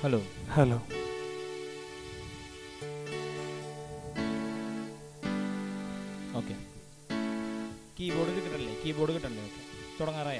Hello hello okay keyboard കിട്ടണ്ടേ keyboard കിട്ടണ്ടേ okay തുടങ്ങാറായ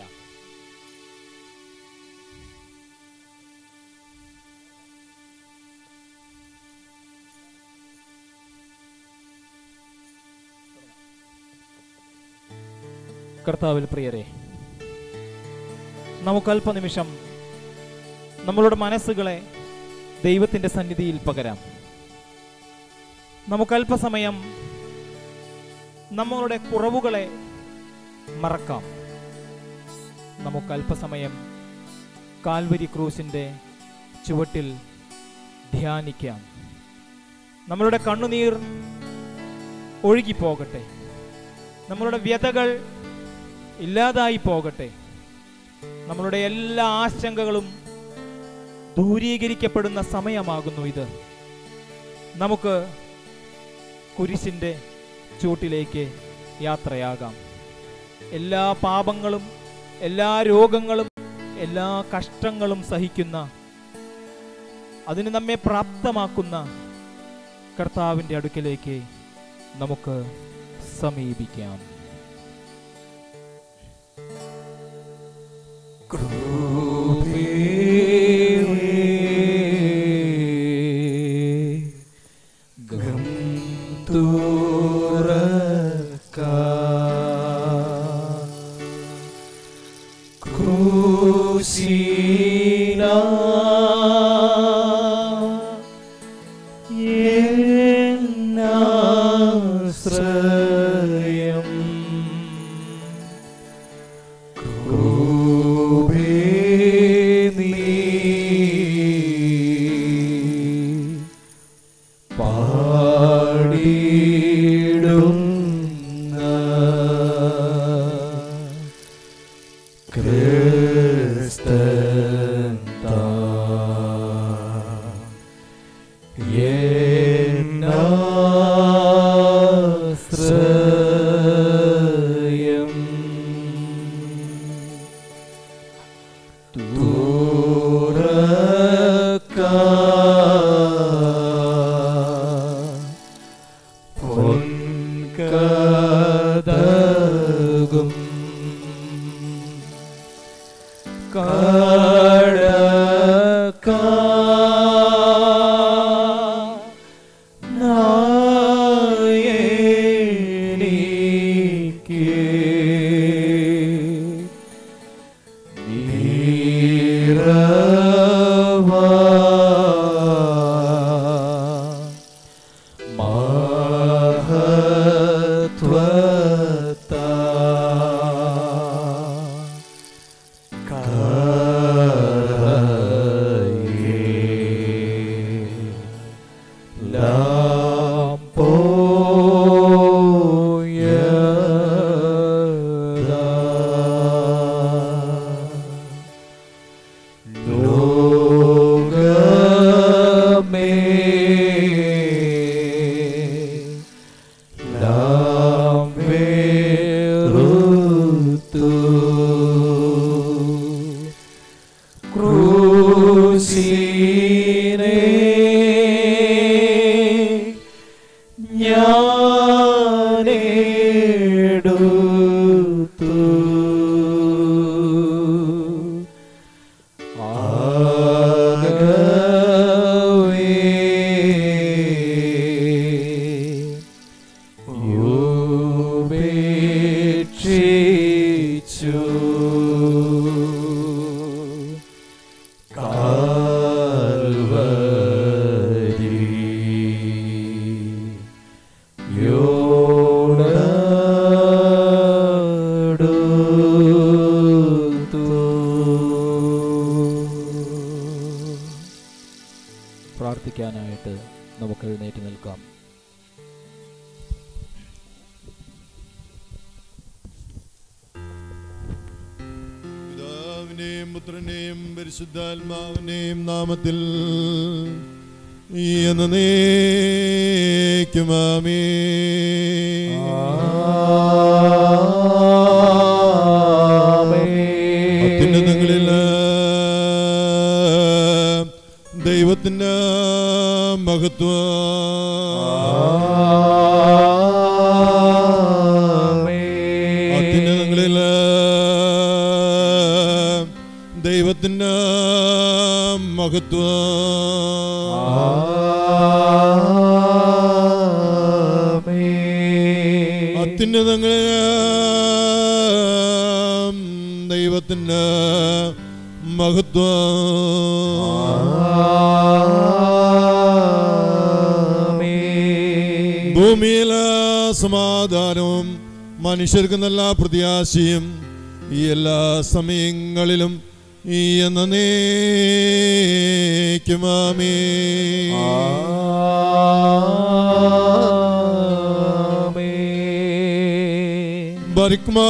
കർത്താവിൽ പ്രിയരെ നമുക്ക് അല്പനിമിഷം നമ്മളുടെ മനസ്സുകളെ ദൈവത്തിൻ്റെ സന്നിധിയിൽ പകരാം നമുക്ക് അല്പസമയം നമ്മളുടെ കുറവുകളെ മറക്കാം നമുക്ക് അല്പസമയം കാൽവരി ക്രൂസിൻ്റെ ചുവട്ടിൽ ധ്യാനിക്കാം നമ്മളുടെ കണ്ണുനീർ ഒഴുകിപ്പോകട്ടെ നമ്മളുടെ വ്യതകൾ ഇല്ലാതായി പോകട്ടെ നമ്മളുടെ എല്ലാ ആശങ്കകളും ദൂരീകരിക്കപ്പെടുന്ന സമയമാകുന്നു ഇത് നമുക്ക് കുരിശിൻ്റെ ചൂട്ടിലേക്ക് യാത്രയാകാം എല്ലാ പാപങ്ങളും എല്ലാ രോഗങ്ങളും എല്ലാ കഷ്ടങ്ങളും സഹിക്കുന്ന അതിന് നമ്മെ പ്രാപ്തമാക്കുന്ന കർത്താവിൻ്റെ അടുക്കലേക്ക് നമുക്ക് സമീപിക്കാം ശ്രയം കഥകും കടക്ക നായനിക്ക് നീരവാ മഹത്വത്താ നാം വേറുത്തു ക്രൂശിനെ ഞാനെടുത്തു ആകവേ ഉപേക്ഷിച്ചു കാൽവരി യോടടുത്തു പ്രാർത്ഥിക്കാനായിട്ട് നമുക്ക് എഴുന്നേറ്റ് നിൽക്കാം പിതാവിന്റെയും പുത്രന്റെയും പരിശുദ്ധാത്മാവിന്റെയും നാമത്തിൽ ഈ എന്നേക്കുമാമേ അത്യുന്നതങ്ങളിൽ അത്യുന്നതങ്ങളിൽ ദൈവത്തിൻ്റെ മഹത്വം അത്യുന്നതങ്ങളിൽ ദൈവത്തിൻ്റെ മഹത്വം ഭൂമിയിൽ സമാധാനവും മനുഷ്യർക്ക് നല്ല പ്രത്യാശയും ഈ എല്ലാ സമയങ്ങളിലും ഈ എന്നേക്കുമാമേ ബറിക്മാ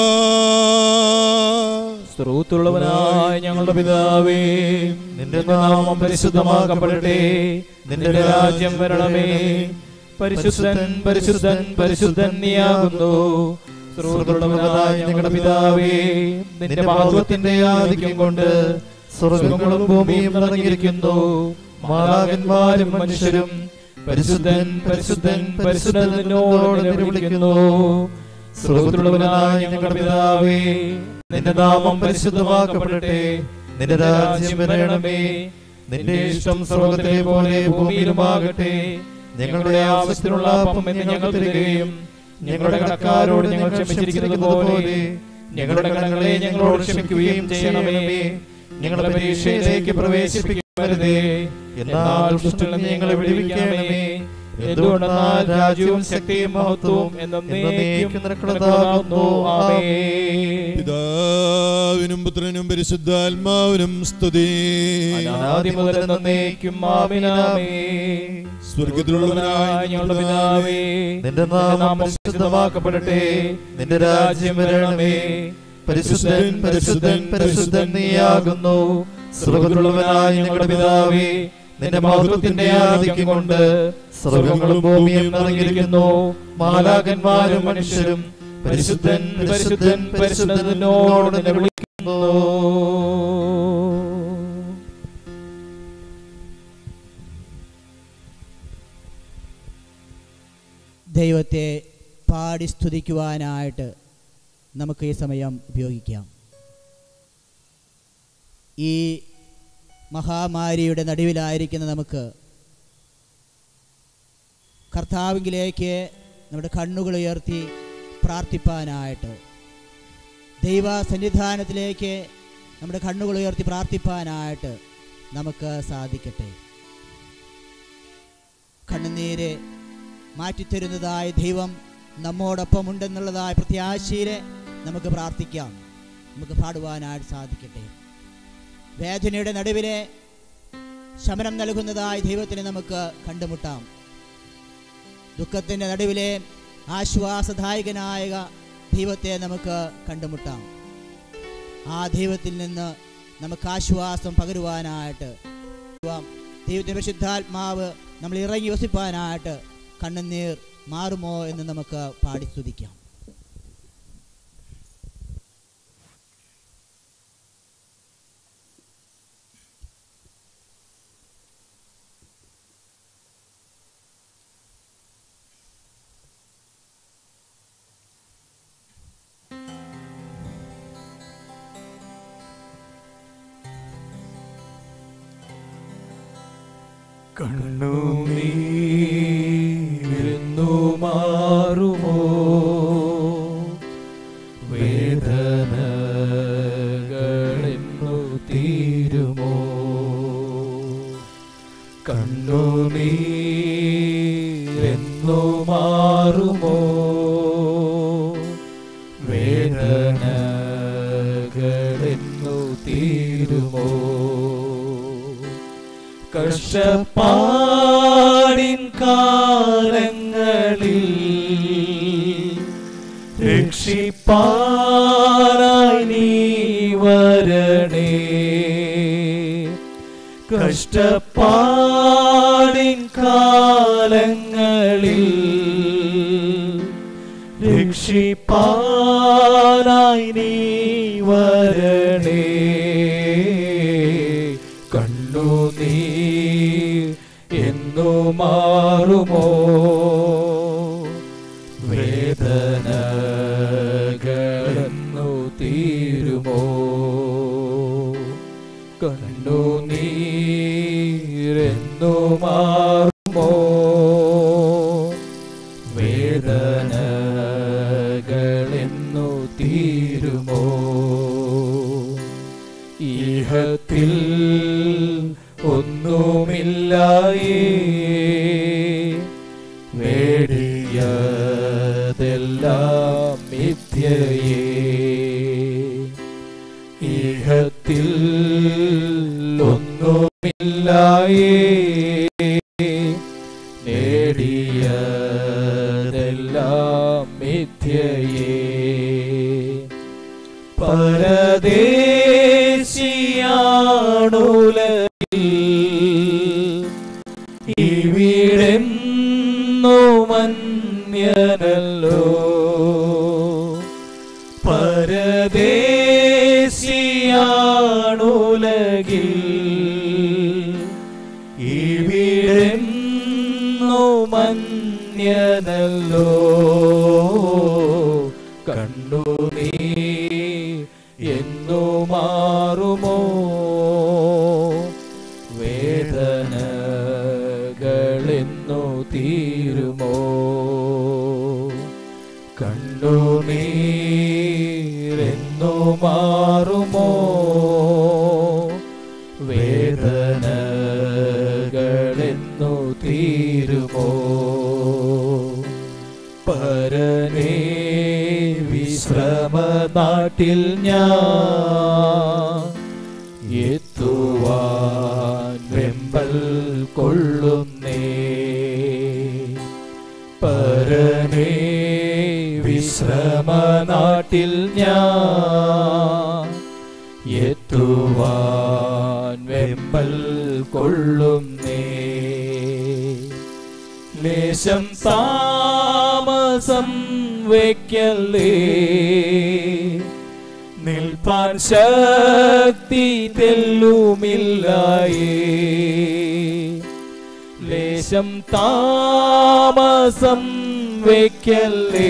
സ്രോത്തുള്ളവനായ ഞങ്ങളുടെ പിതാവേ നിന്റെ നാമം പരിശുദ്ധമാക്കപ്പെടട്ടെ നിന്റെ രാജ്യം വരണമേ പരിശുദ്ധൻ പരിശുദ്ധൻ പരിശുദ്ധൻ നീയാകുന്നു സ്രോതുള്ളവനായ ഞങ്ങളുടെ പിതാവേ നിന്റെ മഹത്വത്തിന്റെ ആധിക്യം കൊണ്ട് സ്വർഗങ്ങളും ഭൂമിയും നിറഞ്ഞിരിക്കുന്നു മാലാകന്മാരും മനുഷ്യരും പരിശുദ്ധൻ പരിശുദ്ധൻ പരിശുദ്ധൻ നിന്നോട് വിളിക്കുന്നു സ്രോതുള്ളവനായ ഞങ്ങളുടെ പിതാവേ നിന്റെ നാമം പരിശുദ്ധമാക്കപ്പെടട്ടെ നിന്റെ രാജ്യം വരണമേ നിന്റെ ഇഷ്ടം സ്വർഗത്തിലെ പോലെ ഭൂമിയിലുമാകട്ടെ ഞങ്ങളുടെ ആവശ്യത്തിനുള്ള അപ്പം എന്ന് ഞങ്ങൾ തരികയും ഞങ്ങളുടെ കടക്കാരോട് ഞങ്ങൾ ക്ഷമിച്ചിരിക്കുന്നത് പോലെ ഞങ്ങളുടെ കടങ്ങളെ ഞങ്ങളോട് ക്ഷമിക്കുകയും ചെയ്യണമേ ഞങ്ങളുടെ പരീക്ഷയിലേക്ക് പ്രവേശിപ്പിക്കരുതേ എന്നാൽ ദുഷ്ടനിൽ നിന്ന് ഞങ്ങളെ വിടുവിക്കണമേ എന്തുകൊണ്ടെന്നാൽ രാജ്യവും ശക്തിയും മഹത്വവും എന്നേക്കും നിനക്കുള്ളതാകുന്നു ആമേൻ പിതാവിനും പുത്രനും പരിശുദ്ധാത്മാവിനും സ്തുതി അനാദി മുതൽ എന്നേക്കും ആമേനാമേ സ്വർഗത്തിലുള്ളവനായ ഞങ്ങളുടെ പിതാവേ നിന്റെ നാമം പരിശുദ്ധമാക്കപ്പെടട്ടെ നിന്റെ രാജ്യം വരണമേ പരിശുദ്ധൻ പരിശുദ്ധൻ പരിശുദ്ധൻ നീയാകുന്നു സ്വർഗത്തിലുള്ളവനായ ഞങ്ങളുടെ പിതാവേ നിന്റെ മഹത്വത്തിന്റെ ആധിക്യം കൊണ്ട് സ്വർഗങ്ങളും ഭൂമിയും നിറഞ്ഞിരിക്കുന്നു മാലാകന്മാരും മനുഷ്യരും പരിശുദ്ധൻ പരിശുദ്ധൻ പരിശുദ്ധൻ നിന്നോട് നിന്നെ വിളിക്കുന്നു ദൈവത്തെ പാടി സ്തുതിക്കുവാനായിട്ട് നമുക്ക് ഈ സമയം ഉപയോഗിക്കാം ഈ മഹാമാരിയുടെ നടുവിലായിരിക്കുന്ന നമുക്ക് കർത്താവിങ്കിലേക്ക് നമ്മുടെ കണ്ണുകൾ ഉയർത്തി പ്രാർത്ഥിപ്പാനായിട്ട് ദൈവ സന്നിധാനത്തിലേക്ക് നമ്മുടെ കണ്ണുകൾ ഉയർത്തി പ്രാർത്ഥിപ്പാനായിട്ട് നമുക്ക് സാധിക്കട്ടെ കണ്ണുനീര് മാറ്റിത്തരുന്നതായ ദൈവം നമ്മോടൊപ്പം ഉണ്ടെന്നുള്ളതായ പ്രത്യാശയില് നമുക്ക് പ്രാർത്ഥിക്കാം നമുക്ക് പാടുവാനായിട്ട് സാധിക്കട്ടെ വേദനയുടെ നടുവിലെ ശമനം നൽകുന്നതായ ദൈവത്തിനെ നമുക്ക് കണ്ടുമുട്ടാം ദുഃഖത്തിൻ്റെ നടുവിലെ ആശ്വാസദായകനായ ദൈവത്തെ നമുക്ക് കണ്ടുമുട്ടാം ആ ദൈവത്തിൽ നിന്ന് നമുക്ക് ആശ്വാസം പകരുവാനായിട്ട് ദൈവത്തിൻ്റെ പരിശുദ്ധാത്മാവ് നമ്മൾ ഇറങ്ങി വസിപ്പാനായിട്ട് കണ്ണുനീർ മാറുമോ എന്ന് നമുക്ക് പാടി സ്തുതിക്കാം കണ്ണുനീരുന്നു മാറുമോ വേദനകളെന്നു തീരുമോ കണ്ണുനീരെന്നു മാറുമോ വേദനകളെന്നു തീരുമോ കഷ്ടപ്പാടിൻ കാലങ്ങളിൽ രക്ഷിപ്പാനായി നീ വരണേ കഷ്ടപ്പാടിൻ കാലങ്ങളിൽ രക്ഷിപ്പാനായി നീ വരണേ കണ്ണു നീ എന്നു മാ വേദനകളെന്നു തീരുമോ കണ്ണു നീരെന്നു മാറുമോ വേദനകളെന്നു തീരുമോ ഈഹത്തിൽ ഒന്നുമില്ലായേ വേടിയതെല്ലാം മിഥ്യയേ ഈഹത്തിൽ ഒന്നുമില്ലായേ നേടിയതെല്ലാം മിഥ്യയേ പരദേശിയാണുലകിൽ ഇവിടെന്നു മന്യനല്ലോ പരദേശിയാണുലകിൽ ഇവിടെന്നു മന്യനല്ലോ കണ്ടു നീ എന്നു മാറുമോ വേദനകളെന്നു തീരുമോ കണ്ടു നീരെന്നു മാറുമോ വേദനകളെന്നു തീരുമോ പരനേ വിശ്രമനാട്ടിൽ ഞാൻ എത്തുവാൻ വെമ്പൽ കൊള്ളുന്നേ പരനേ വിശ്രമനാട്ടിൽ ഞാൻ എത്തുവാൻ വെമ്പൽ കൊള്ളുന്നേ ലേശം താമസം വയ്ക്കല്ലേ നിൽപ്പാൻ ശക്തി തെല്ലുമില്ലായേ ലേശം താമസം വയ്ക്കല്ലേ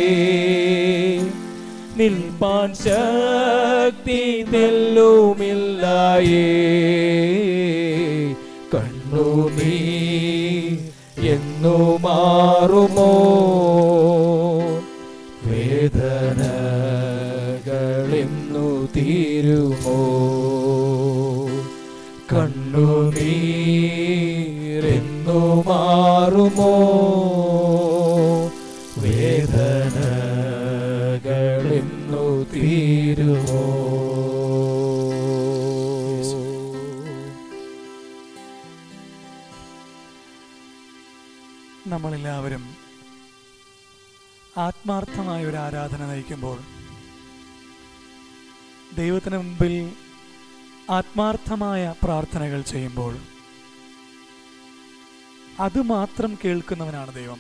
നിൽപ്പാൻ ശക്തി തെല്ലുമില്ലായേ കണ്ണു നീ എന്നു മാറുമോ വേദനകളെന്നു തീരുമോ കണ്ണു നീരെന്നു മാറുമോ വേദനകളെന്നു തീരുമോ നമ്മളെല്ലാവരും ആത്മാർത്ഥമായ ഒരു ആരാധന നയിക്കുമ്പോൾ ദൈവത്തിന് മുമ്പിൽ ആത്മാർത്ഥമായ പ്രാർത്ഥനകൾ ചെയ്യുമ്പോൾ അത് മാത്രം കേൾക്കുന്നവനാണ് ദൈവം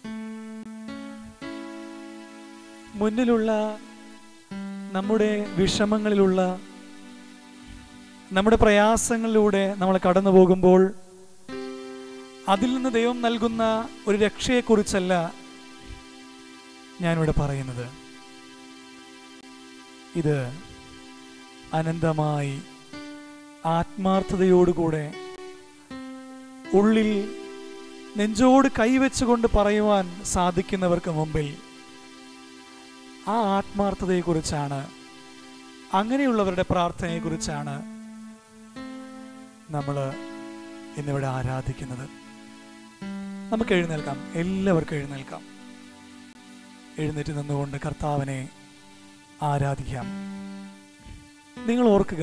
മുന്നിലുള്ള നമ്മുടെ വിഷമങ്ങളിലുള്ള നമ്മുടെ പ്രയാസങ്ങളിലൂടെ നമ്മൾ കടന്നു പോകുമ്പോൾ അതിൽ നിന്ന് ദൈവം നൽകുന്ന ഒരു രക്ഷയെക്കുറിച്ചല്ല ഞാനിവിടെ പറയുന്നത് ഇത് അനന്തമായി ആത്മാർത്ഥതയോടുകൂടെ ഉള്ളിൽ നെഞ്ചോട് കൈവച്ചുകൊണ്ട് പറയുവാൻ സാധിക്കുന്നവർക്ക് മുമ്പിൽ ആ ആത്മാർത്ഥതയെക്കുറിച്ചാണ് അങ്ങനെയുള്ളവരുടെ പ്രാർത്ഥനയെക്കുറിച്ചാണ് നമ്മൾ ഇന്നിവിടെ ആരാധിക്കുന്നത് നമുക്ക് എഴുന്നേൽക്കാം എല്ലാവർക്കും എഴുന്നേൽക്കാം എഴുന്നേറ്റ് നിന്നുകൊണ്ട് കർത്താവിനെ ആരാധിക്കാം നിങ്ങൾ ഓർക്കുക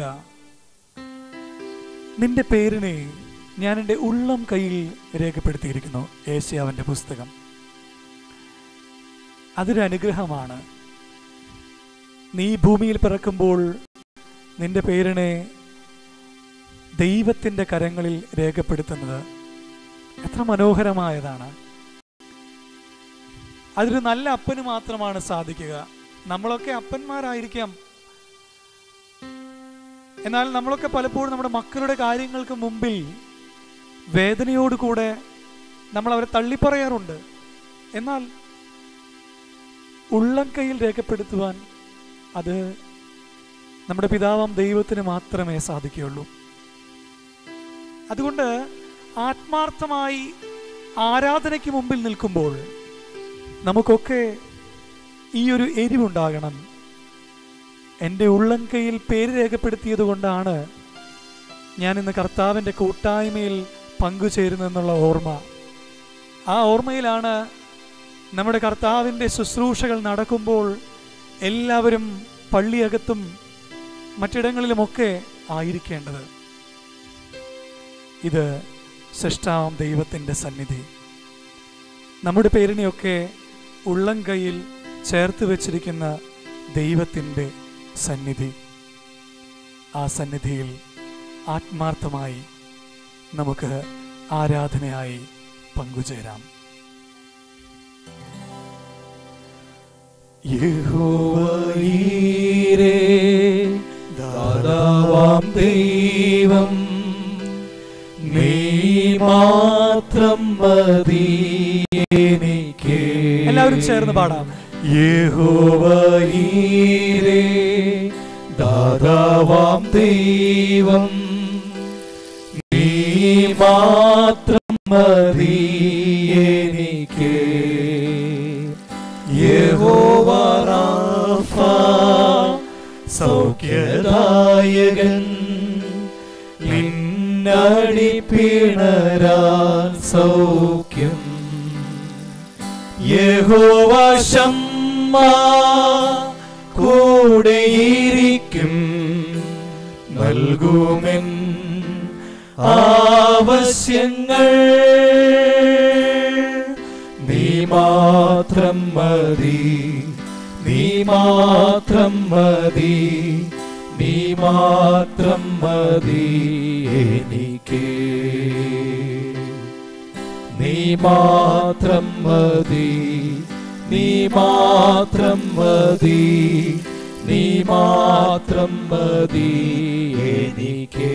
നിന്റെ പേരിനെ ഞാൻ എൻ്റെ ഉള്ളം കയ്യിൽ രേഖപ്പെടുത്തിയിരിക്കുന്നു ഏഷ്യാവിൻ്റെ പുസ്തകം അതൊരു അനുഗ്രഹമാണ് നീ ഭൂമിയിൽ പിറക്കുമ്പോൾ നിന്റെ പേരിനെ ദൈവത്തിൻ്റെ കരങ്ങളിൽ രേഖപ്പെടുത്തുന്നത് എത്ര മനോഹരമായതാണ് അതൊരു നല്ല അപ്പന് മാത്രമാണ് സാധിക്കുക നമ്മളൊക്കെ അപ്പന്മാരായിരിക്കാം എന്നാൽ നമ്മളൊക്കെ പലപ്പോഴും നമ്മുടെ മക്കളുടെ കാര്യങ്ങൾക്ക് മുമ്പിൽ വേദനയോടുകൂടെ നമ്മൾ അവരെ തള്ളിപ്പറയാറുണ്ട് എന്നാൽ ഉള്ളം കയ്യിൽ രേഖപ്പെടുത്തുവാൻ അത് നമ്മുടെ പിതാവാം ദൈവത്തിന് മാത്രമേ സാധിക്കുകയുള്ളൂ അതുകൊണ്ട് ആത്മാർത്ഥമായി ആരാധനയ്ക്ക് മുമ്പിൽ നിൽക്കുമ്പോൾ നമുക്കൊക്കെ ഈ ഒരു എരിവുണ്ടാകണം എൻ്റെ ഉള്ളം കയ്യിൽ പേര് രേഖപ്പെടുത്തിയത് കൊണ്ടാണ് ഞാൻ ഇന്ന് കർത്താവിൻ്റെ കൂട്ടായ്മയിൽ പങ്കുചേരുന്നെന്നുള്ള ഓർമ്മ ആ ഓർമ്മയിലാണ് നമ്മുടെ കർത്താവിൻ്റെ ശുശ്രൂഷകൾ നടക്കുമ്പോൾ എല്ലാവരും പള്ളിയകത്തും മറ്റിടങ്ങളിലുമൊക്കെ ആയിരിക്കേണ്ടത് ഇത് സൃഷ്ടാവാം ദൈവത്തിൻ്റെ സന്നിധി നമ്മുടെ പേരിനെയൊക്കെ ഉള്ളം കയ്യിൽ ചേർത്ത് വെച്ചിരിക്കുന്ന ദൈവത്തിൻ്റെ സന്നിധി ആ സന്നിധിയിൽ ആത്മാർത്ഥമായി നമുക്ക് ആരാധനയായി പങ്കുചേരാം യഹോവയീരേ ദാതാവാം ദൈവം നീ മാത്രം മതി എനിക്ക് എല്ലാവരും ചേർന്ന് പാടാം യഹോവയീരേ ദാതാവാം ദൈവം നീ മാത്രം മതി എനിക്ക് യഹോവ റാഫ സൗഖ്യദായകൻ നിന്നടിപ്പിണരാൻ സൗഖ്യം യഹോവ ശമ്മ കൂടെയിരിക്കും നൽകുമെൻ ആവശ്യങ്ങൾ നീ മാത്രം മതി നീ മാത്രം മതി നീ മാത്രം മതി എനിക്ക് നീ മാത്രം മതി നീ മാത്രം മതി നീ മാത്രം മതി എനിക്ക്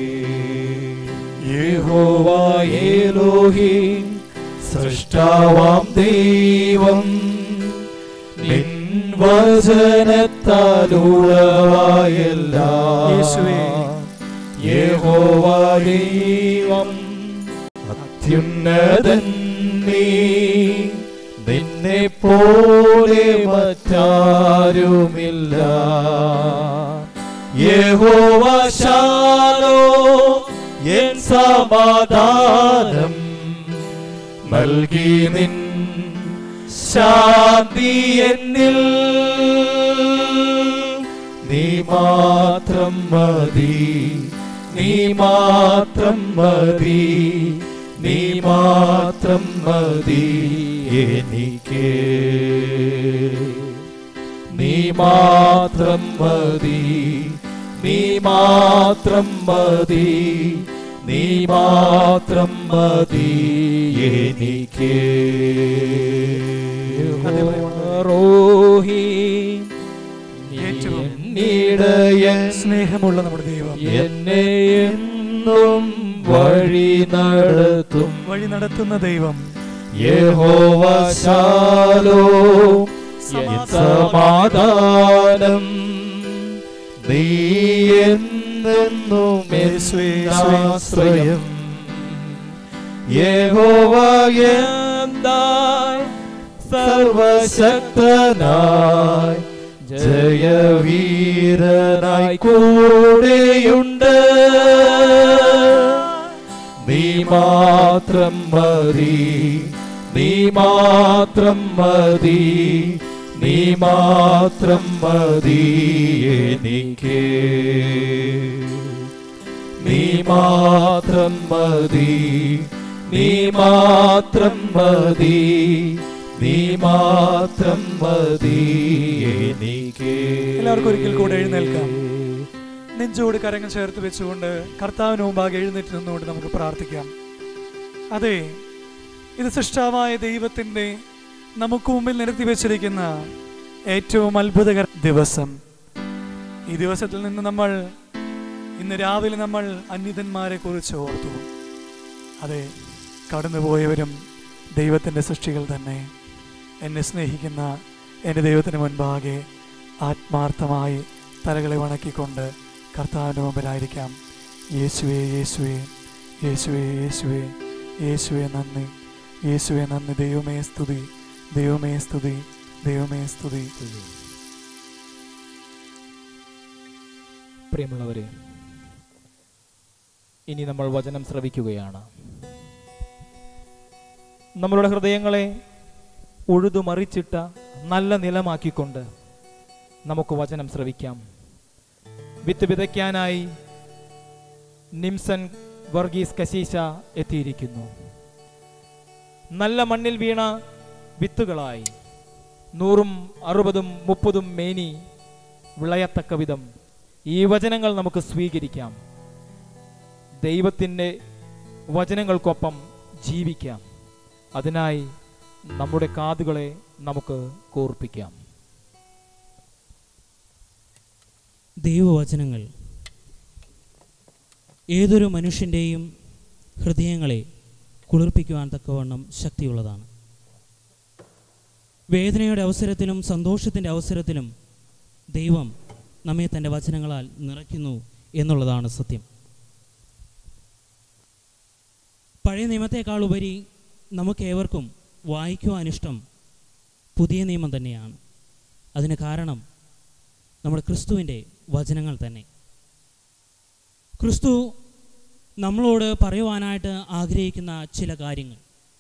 യഹോവായേലോഹി സൃഷ്ടാവാം ദൈവം നിൻ വചനത്താലുളവായല്ല യേശുവേ. യഹോവാദൈവം അത്യുന്നതൻ നീ നിന്നെ പോലെ മറ്റാരുമില്ല യഹോവ ശാലോ എൻ സമാധാനം നൽകി നിൻ ശാന്തി എന്നിൽ നീ മാത്രം മതി നീ മാത്രം മതി നീ മാത്രം മതി എനിക്ക് നീ മാത്രം മതി നീ മാത്രം മതി നീ മാത്രം മതി എനിക്ക് റോഹി ഏറ്റവും നീടയൻ സ്നേഹമുള്ള നമ്മുടെ ദൈവം എന്നെ എന്നും വഴി നടത്തും വഴി നടത്തുന്ന ദൈവം യഹോവ ശാലോ സമാധാനം നീ എന്നെന്നും ആശ്രയം യഹോവ എന്തായി സർവശക്തനായി ജയവീരനായി കൂടെയുണ്ട് നീ മാത്രം മതി നീ മാത്രം മതി നീ മാത്രം മതി എനിക്ക് നീ മാത്രം മതി നീ മാത്രം മതി നീ മാത്രം മതി എനിക്ക് എല്ലാവർക്കും ഒരിക്കൽ കൂടെ എഴുന്നേൽക്കാം നെഞ്ചോട് കരങ്ങൾ ചേർത്ത് വെച്ചുകൊണ്ട് കർത്താവിന് മുമ്പാകെ എഴുന്നേറ്റ് നിന്നുകൊണ്ട് നമുക്ക് പ്രാർത്ഥിക്കാം അതെ ഇത് സൃഷ്ടാവായ ദൈവത്തിൻ്റെ നമുക്ക് മുമ്പിൽ നിരത്തി വെച്ചിരിക്കുന്ന ഏറ്റവും അത്ഭുതകര ദിവസം ഈ ദിവസത്തിൽ നിന്ന് നമ്മൾ ഇന്ന് രാവിലെ നമ്മൾ അന്യതന്മാരെ കുറിച്ച് ഓർത്തു അതെ കടന്നുപോയവരും ദൈവത്തിൻ്റെ സൃഷ്ടികൾ തന്നെ എന്നെ സ്നേഹിക്കുന്ന എൻ്റെ ദൈവത്തിന് മുൻപാകെ ആത്മാർത്ഥമായി തലകളെ വണക്കിക്കൊണ്ട് കർത്താവിൻ്റെ മുമ്പിലായിരിക്കാം യേശുവേ യേശുവേ യേശുവേ യേശുവേ യേശുവേ നന്ദി യേശുവേ നന്ദി ദൈവമേ സ്തുതി ദൈവമേ സ്തുതി ദൈവമേ സ്തുതി പ്രിയമുള്ളവരെ ഇനി നമ്മൾ വചനം ശ്രവിക്കുകയാണ് നമ്മളുടെ ഹൃദയങ്ങളെ ഉഴുതുമറിച്ചിട്ട നല്ല നിലമാക്കിക്കൊണ്ട് നമുക്ക് വചനം ശ്രവിക്കാം വിത്ത് വിതയ്ക്കാനായി നിംസൺ വർഗീസ് കശീശ എത്തിയിരിക്കുന്നു നല്ല മണ്ണിൽ വീണ വിത്തുകളായി നൂറും അറുപതും മുപ്പതും മേനി വിളയത്തക്ക വിധം ഈ വചനങ്ങൾ നമുക്ക് സ്വീകരിക്കാം ദൈവത്തിൻ്റെ വചനങ്ങൾക്കൊപ്പം ജീവിക്കാം അതിനായി നമ്മുടെ കാതുകളെ നമുക്ക് കോർപ്പിക്കാം ദൈവവചനങ്ങൾ ഏതൊരു മനുഷ്യൻ്റെയും ഹൃദയങ്ങളെ കുളിർപ്പിക്കുവാൻ തക്കവണ്ണം ശക്തിയുള്ളതാണ് വേദനയുടെ അവസരത്തിലും സന്തോഷത്തിൻ്റെ അവസരത്തിലും ദൈവം നമ്മെ തൻ്റെ വചനങ്ങളാൽ നിറയ്ക്കുന്നു എന്നുള്ളതാണ് സത്യം പഴയ നിയമത്തെക്കാൾ ഉപരി നമുക്കേവർക്കും വായിക്കുവാൻ ഇഷ്ടം പുതിയ നിയമം തന്നെയാണ് അതിന് കാരണം നമ്മുടെ ക്രിസ്തുവിൻ്റെ വചനങ്ങൾ തന്നെ ക്രിസ്തു നമ്മളോട് പറയുവാനായിട്ട് ആഗ്രഹിക്കുന്ന ചില കാര്യങ്ങൾ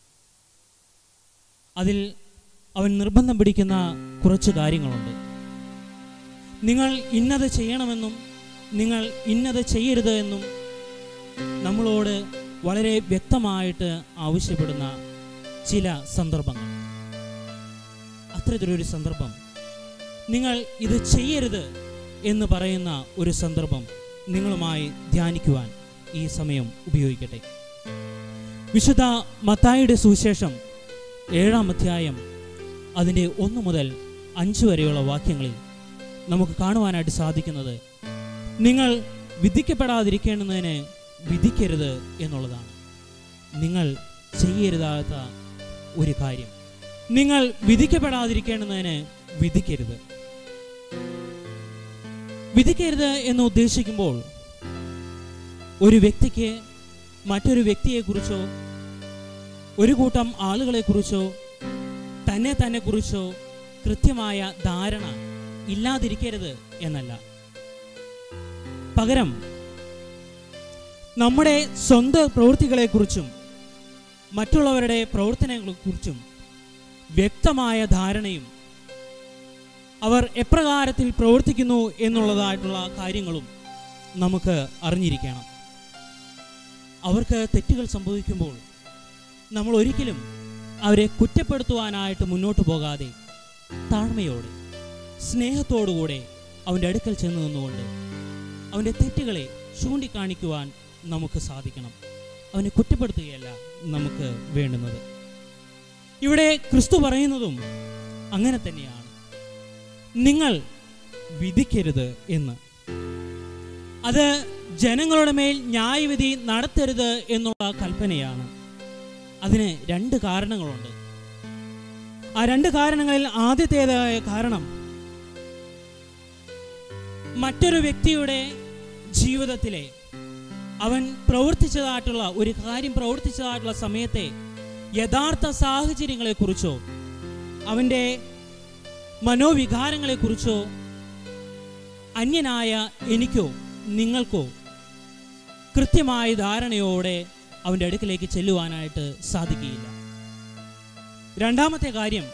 അതിൽ അവൻ നിർബന്ധം പിടിക്കുന്ന കുറച്ച് കാര്യങ്ങളുണ്ട് നിങ്ങൾ ഇന്നത് ചെയ്യണമെന്നും നിങ്ങൾ ഇന്നത് ചെയ്യരുത് എന്നും നമ്മളോട് വളരെ വ്യക്തമായിട്ട് ആവശ്യപ്പെടുന്ന ചില സന്ദർഭങ്ങൾ അത്തരത്തിലൊരു സന്ദർഭം നിങ്ങൾ ഇത് ചെയ്യരുത് എന്ന് പറയുന്ന ഒരു സന്ദർഭം നിങ്ങളുമായി ധ്യാനിക്കുവാൻ ഈ സമയം ഉപയോഗിക്കട്ടെ വിശുദ്ധ മത്തായിയുടെ സുവിശേഷം ഏഴാം അധ്യായം അതിൻ്റെ ഒന്ന് മുതൽ അഞ്ച് വരെയുള്ള വാക്യങ്ങളിൽ നമുക്ക് കാണുവാനായിട്ട് സാധിക്കുന്നത് നിങ്ങൾ വിധിക്കപ്പെടാതിരിക്കേണ്ടുന്നതിന് വിധിക്കരുത് എന്നുള്ളതാണ് നിങ്ങൾ ചെയ്യരുതാത്ത ഒരു കാര്യം നിങ്ങൾ വിധിക്കപ്പെടാതിരിക്കേണ്ടുന്നതിന് വിധിക്കരുത് വിധിക്കരുത് എന്ന് ഉദ്ദേശിക്കുമ്പോൾ ഒരു വ്യക്തിക്ക് മറ്റൊരു വ്യക്തിയെക്കുറിച്ചോ ഒരു കൂട്ടം ആളുകളെക്കുറിച്ചോ തന്നെ തന്നെ കുറിച്ചോ കൃത്യമായ ധാരണ ഇല്ലാതിരിക്കരുത് എന്നല്ല പകരം നമ്മുടെ സ്വന്തം പ്രവൃത്തികളെക്കുറിച്ചും മറ്റുള്ളവരുടെ പ്രവർത്തനങ്ങളെക്കുറിച്ചും വ്യക്തമായ ധാരണയും അവർ എപ്രകാരത്തിൽ പ്രവർത്തിക്കുന്നു എന്നുള്ളതായിട്ടുള്ള കാര്യങ്ങളും നമുക്ക് അറിഞ്ഞിരിക്കണം അവർക്ക് തെറ്റുകൾ സംഭവിക്കുമ്പോൾ നമ്മൾ ഒരിക്കലും അവരെ കുറ്റപ്പെടുത്തുവാനായിട്ട് മുന്നോട്ട് പോകാതെ താഴ്മയോടെ സ്നേഹത്തോടുകൂടെ അവൻ്റെ അടുക്കൽ ചെന്ന് നിന്നുകൊണ്ട് അവൻ്റെ തെറ്റുകളെ ചൂണ്ടിക്കാണിക്കുവാൻ നമുക്ക് സാധിക്കണം അവനെ കുറ്റപ്പെടുത്തുകയല്ല നമുക്ക് വേണ്ടുന്നത് ഇവിടെ ക്രിസ്തു പറയുന്നതും അങ്ങനെ തന്നെയാണ് നിങ്ങൾ വിധിക്കരുത് എന്ന് അത് ജനങ്ങളുടെ മേൽ ന്യായവിധി നടത്തരുത് എന്നുള്ള കൽപ്പനയാണ് അതിന് രണ്ട് കാരണങ്ങളുണ്ട് ആ രണ്ട് കാരണങ്ങളിൽ ആദ്യത്തേതായ കാരണം മറ്റൊരു വ്യക്തിയുടെ ജീവിതത്തിലെ അവൻ പ്രവർത്തിച്ചതായിട്ടുള്ള ഒരു കാര്യം പ്രവർത്തിച്ചതായിട്ടുള്ള സമയത്തെ യഥാർത്ഥ സാഹചര്യങ്ങളെക്കുറിച്ചോ അവൻ്റെ മനോവികാരങ്ങളെക്കുറിച്ചോ അന്യനായ എനിക്കോ നിങ്ങൾക്കോ കൃത്യമായ ധാരണയോടെ അവൻ്റെ അടുക്കിലേക്ക് ചെല്ലുവാനായിട്ട് സാധിക്കുകയില്ല രണ്ടാമത്തെ കാര്യം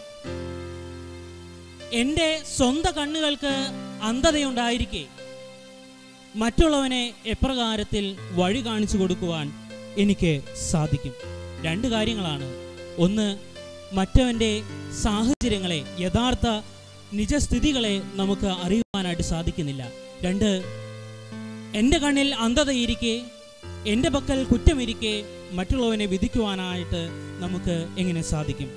എൻ്റെ സ്വന്തം കണ്ണുകൾക്ക് അന്ധതയുണ്ടായിരിക്കെ മറ്റുള്ളവനെ എപ്രകാരത്തിൽ വഴി കാണിച്ചു കൊടുക്കുവാൻ എനിക്ക് സാധിക്കും രണ്ട് കാര്യങ്ങളാണ് ഒന്ന് മറ്റവൻ്റെ സാഹചര്യങ്ങളെ യഥാർത്ഥ നിജസ്ഥിതികളെ നമുക്ക് അറിയുവാനായിട്ട് സാധിക്കുന്നില്ല രണ്ട് എൻ്റെ കണ്ണിൽ അന്ധതയിരിക്കെ എൻ്റെ പക്കൽ കുറ്റമിരിക്കെ മറ്റുള്ളവനെ വിധിക്കുവാനായിട്ട് നമുക്ക് എങ്ങനെ സാധിക്കും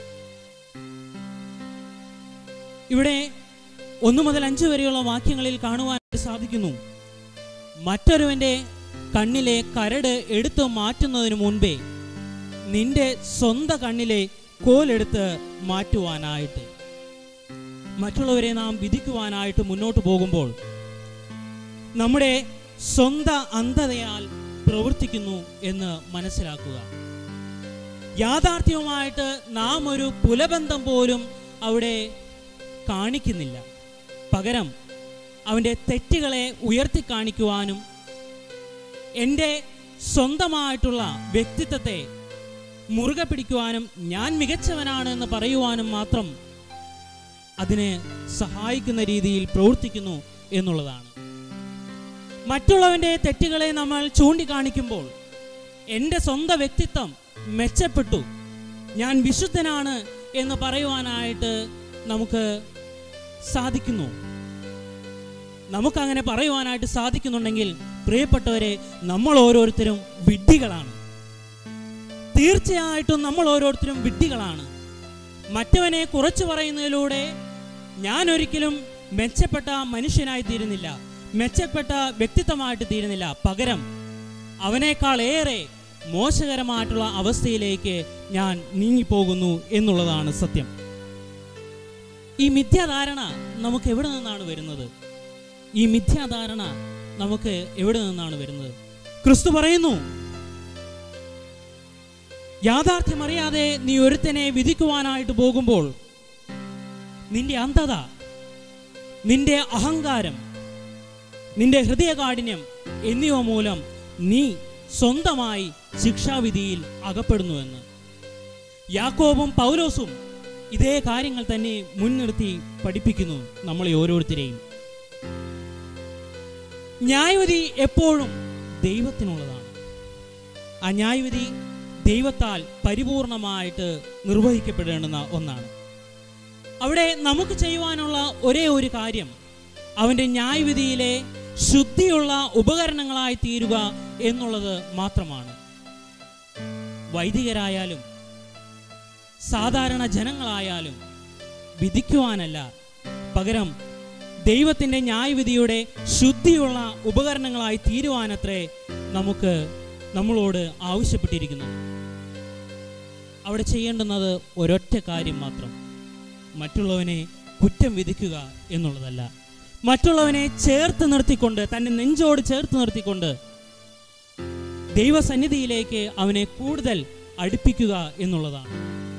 ഇവിടെ ഒന്ന് മുതൽ അഞ്ച് വരെയുള്ള വാക്യങ്ങളിൽ കാണുവാനായിട്ട് സാധിക്കുന്നു മറ്റൊരുവന്റെ കണ്ണിലെ കരട് എടുത്തു മാറ്റുന്നതിന് മുൻപേ നിന്റെ സ്വന്തം കണ്ണിലെ കോലെടുത്ത് മാറ്റുവാനായിട്ട് മറ്റുള്ളവരെ നാം വിധിക്കുവാനായിട്ട് മുന്നോട്ട് പോകുമ്പോൾ നമ്മുടെ സ്വന്തം അന്ധതയാൽ പ്രവർത്തിക്കുന്നു എന്ന് മനസ്സിലാക്കുക യാഥാർത്ഥ്യവുമായിട്ട് നാം ഒരു പുലബന്ധം പോലും അവിടെ കാണിക്കുന്നില്ല പകരം അവൻ്റെ തെറ്റുകളെ ഉയർത്തി കാണിക്കുവാനും എൻ്റെ സ്വന്തമായിട്ടുള്ള വ്യക്തിത്വത്തെ മുറുകെ പിടിക്കുവാനും ഞാൻ മികച്ചവനാണ് എന്ന് പറയുവാനും മാത്രം അതിനെ സഹായിക്കുന്ന രീതിയിൽ പ്രവർത്തിക്കുന്നു എന്നുള്ളതാണ് മറ്റുള്ളവൻ്റെ തെറ്റുകളെ നമ്മൾ ചൂണ്ടിക്കാണിക്കുമ്പോൾ എൻ്റെ സ്വന്തം വ്യക്തിത്വം മെച്ചപ്പെട്ടു ഞാൻ വിശുദ്ധനാണ് എന്ന് പറയുവാനായിട്ട് നമുക്ക് സാധിക്കുന്നു നമുക്കങ്ങനെ പറയുവാനായിട്ട് സാധിക്കുന്നുണ്ടെങ്കിൽ പ്രിയപ്പെട്ടവരെ നമ്മൾ ഓരോരുത്തരും വിഡ്ഢികളാണ് തീർച്ചയായിട്ടും നമ്മൾ ഓരോരുത്തരും വിഡ്ഢികളാണ് മറ്റവനെ കുറച്ചു പറയുന്നതിലൂടെ ഞാൻ ഒരിക്കലും മെച്ചപ്പെട്ട മനുഷ്യനായി തീരുന്നില്ല മെച്ചപ്പെട്ട വ്യക്തിത്വമായിട്ട് തീരുന്നില്ല പകരം അവനേക്കാൾ ഏറെ മോശകരമായിട്ടുള്ള അവസ്ഥയിലേക്ക് ഞാൻ നീങ്ങിപ്പോകുന്നു എന്നുള്ളതാണ് സത്യം ഈ മിഥ്യാധാരണ നമുക്ക് എവിടെ നിന്നാണ് വരുന്നത് ഈ മിഥ്യാധാരണ നമുക്ക് എവിടെ നിന്നാണ് വരുന്നത് ക്രിസ്തു പറയുന്നു യാഥാർത്ഥ്യം അറിയാതെ നീ ഒരുത്തനെ വിധിക്കുവാനായിട്ട് പോകുമ്പോൾ നിന്റെ അന്ധത നിന്റെ അഹങ്കാരം നിന്റെ ഹൃദയകാഠിന്യം എന്നിവ മൂലം നീ സ്വന്തമായി ശിക്ഷാവിധിയിൽ അകപ്പെടുന്നുവെന്ന് യാക്കോബും പൗലോസും ഇതേ കാര്യങ്ങൾ തന്നെ മുൻനിർത്തി പഠിപ്പിക്കുന്നു നമ്മളെ ഓരോരുത്തരെയും ന്യായവിധി എപ്പോഴും ദൈവത്തിനുള്ളതാണ് ആ ന്യായവിധി ദൈവത്താൽ പരിപൂർണമായിട്ട് നിർവഹിക്കപ്പെടേണ്ടുന്ന ഒന്നാണ് അവിടെ നമുക്ക് ചെയ്യുവാനുള്ള ഒരേ ഒരു കാര്യം അവൻ്റെ ന്യായവിധിയിലെ ശുദ്ധിയുള്ള ഉപകരണങ്ങളായി തീരുക എന്നുള്ളത് മാത്രമാണ് വൈദികരായാലും സാധാരണ ജനങ്ങളായാലും വിധിക്കുവാനല്ല പകരം ദൈവത്തിൻ്റെ ന്യായവിധിയുടെ ശുദ്ധിയുള്ള ഉപകരണങ്ങളായി തീരുവാനത്രേ നമുക്ക് നമ്മളോട് ആവശ്യപ്പെട്ടിരിക്കുന്നത് അവിടെ ചെയ്യേണ്ടുന്നത് ഒരൊറ്റ കാര്യം മാത്രം മറ്റുള്ളവനെ കുറ്റം വിധിക്കുക എന്നുള്ളതല്ല മറ്റുള്ളവനെ ചേർത്ത് നിർത്തിക്കൊണ്ട് തന്റെ നെഞ്ചോട് ചേർത്ത് നിർത്തിക്കൊണ്ട് ദൈവസന്നിധിയിലേക്ക് അവനെ കൂടുതൽ അടുപ്പിക്കുക എന്നുള്ളതാണ്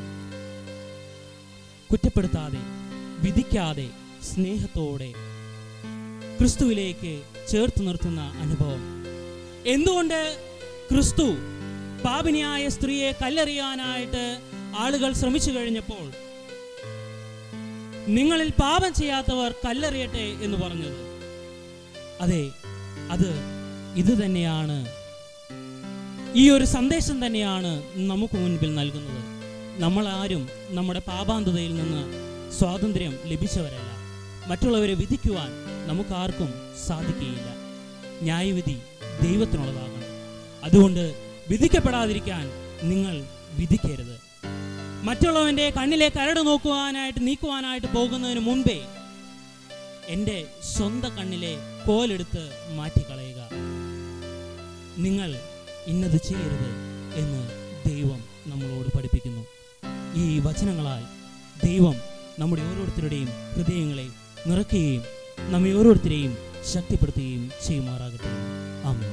കുറ്റപ്പെടുത്താതെ വിധിക്കാതെ സ്നേഹത്തോടെ ക്രിസ്തുവിലേക്ക് ചേർത്ത് നിർത്തുന്ന അനുഭവം എന്തുകൊണ്ട് ക്രിസ്തു പാപിനിയായ സ്ത്രീയെ കല്ലെറിയാനായിട്ട് ആളുകൾ ശ്രമിച്ചു കഴിഞ്ഞപ്പോൾ നിങ്ങളിൽ പാപം ചെയ്യാത്തവർ കല്ലെറിയട്ടെ എന്ന് പറഞ്ഞത് അതെ അത് ഇത് തന്നെയാണ് ഈ ഒരു സന്ദേശം തന്നെയാണ് നമുക്ക് മുൻപിൽ നൽകുന്നത് നമ്മൾ ആരും നമ്മുടെ പാപാന്തതയിൽ നിന്ന് സ്വാതന്ത്ര്യം ലഭിച്ചവരല്ല മറ്റുള്ളവരെ വിധിക്കുവാൻ നമുക്കാർക്കും സാധിക്കുകയില്ല ന്യായവിധി ദൈവത്തിനുള്ളതാകണം അതുകൊണ്ട് വിധിക്കപ്പെടാതിരിക്കാൻ നിങ്ങൾ വിധിക്കരുത് മറ്റുള്ളവന്റെ കണ്ണിലെ കരട് നോക്കുവാനായിട്ട് നീക്കുവാനായിട്ട് പോകുന്നതിന് മുൻപേ എൻ്റെ സ്വന്തം കണ്ണിലെ കോലെടുത്ത് മാറ്റിക്കളയുക നിങ്ങൾ ഇന്നത് ചെയ്യരുത് എന്ന് ദൈവം നമ്മളോട് പഠിപ്പിക്കുന്നു ഈ വചനങ്ങളാൽ ദൈവം നമ്മുടെ ഓരോരുത്തരുടെയും ഹൃദയങ്ങളെ നിറയ്ക്കുകയും നമ്മെ ഓരോരുത്തരെയും ശക്തിപ്പെടുത്തുകയും ചെയ്യുമാറാകട്ടെ ആമേൻ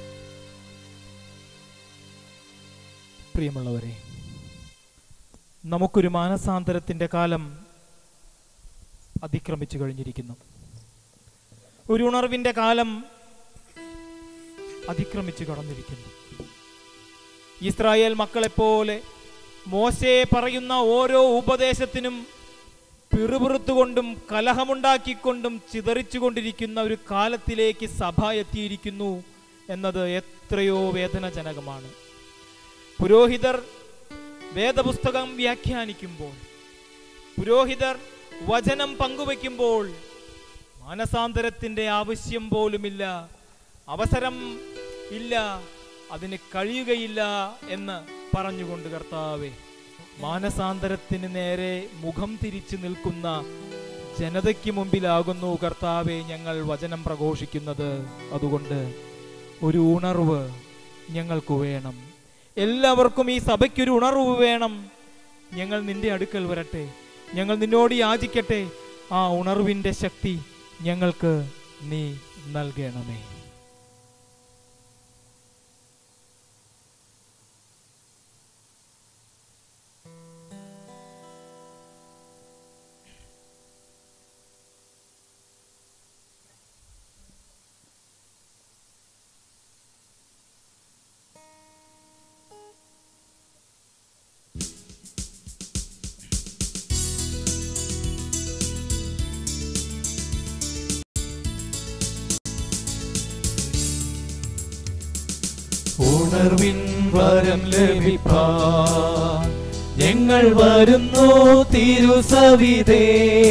പ്രിയമുള്ളവരെ നമുക്കൊരു മാനസാന്തരത്തിൻ്റെ കാലം അതിക്രമിച്ചു കഴിഞ്ഞിരിക്കുന്നു ഒരു ഉണർവിൻ്റെ കാലം അതിക്രമിച്ചു കടന്നിരിക്കുന്നു ഇസ്രായേൽ മക്കളെപ്പോലെ മോശയെ പറയുന്ന ഓരോ ഉപദേശത്തിനും പിറുപിറുത്തുകൊണ്ടും കലഹമുണ്ടാക്കിക്കൊണ്ടും ചിതറിച്ചുകൊണ്ടിരിക്കുന്ന ഒരു കാലത്തിലേക്ക് സഭ എത്തിയിരിക്കുന്നു എന്നത് എത്രയോ വേദനാജനകമാണ് പുരോഹിതർ വേദപുസ്തകം വ്യാഖ്യാനിക്കുമ്പോൾ പുരോഹിതർ വചനം പങ്കുവെക്കുമ്പോൾ മാനസാന്തരത്തിൻ്റെ ആവശ്യം പോലുമില്ല അവസരം ഇല്ല അതിന് കഴിയുകയില്ല എന്ന് പറഞ്ഞുകൊണ്ട് കർത്താവെ മാനസാന്തരത്തിന് നേരെ മുഖം തിരിച്ചു നിൽക്കുന്ന ജനതയ്ക്ക് മുമ്പിലാകുന്നു കർത്താവെ ഞങ്ങൾ വചനം പ്രഘോഷിക്കുന്നത് അതുകൊണ്ട് ഒരു ഉണർവ് ഞങ്ങൾക്ക് വേണം എല്ലാവർക്കും ഈ സഭയ്ക്കൊരു ഉണർവ് വേണം ഞങ്ങൾ നിന്റെ അടുക്കൽ വരട്ടെ ഞങ്ങൾ നിന്നോട് യാചിക്കട്ടെ ആ ഉണർവിൻ്റെ ശക്തി ഞങ്ങൾക്ക് നീ നൽകണമേ ഉണർവിൻ വരം ലഭിപ്പാ ഞങ്ങൾ വരുന്നു തിരുസവിതേ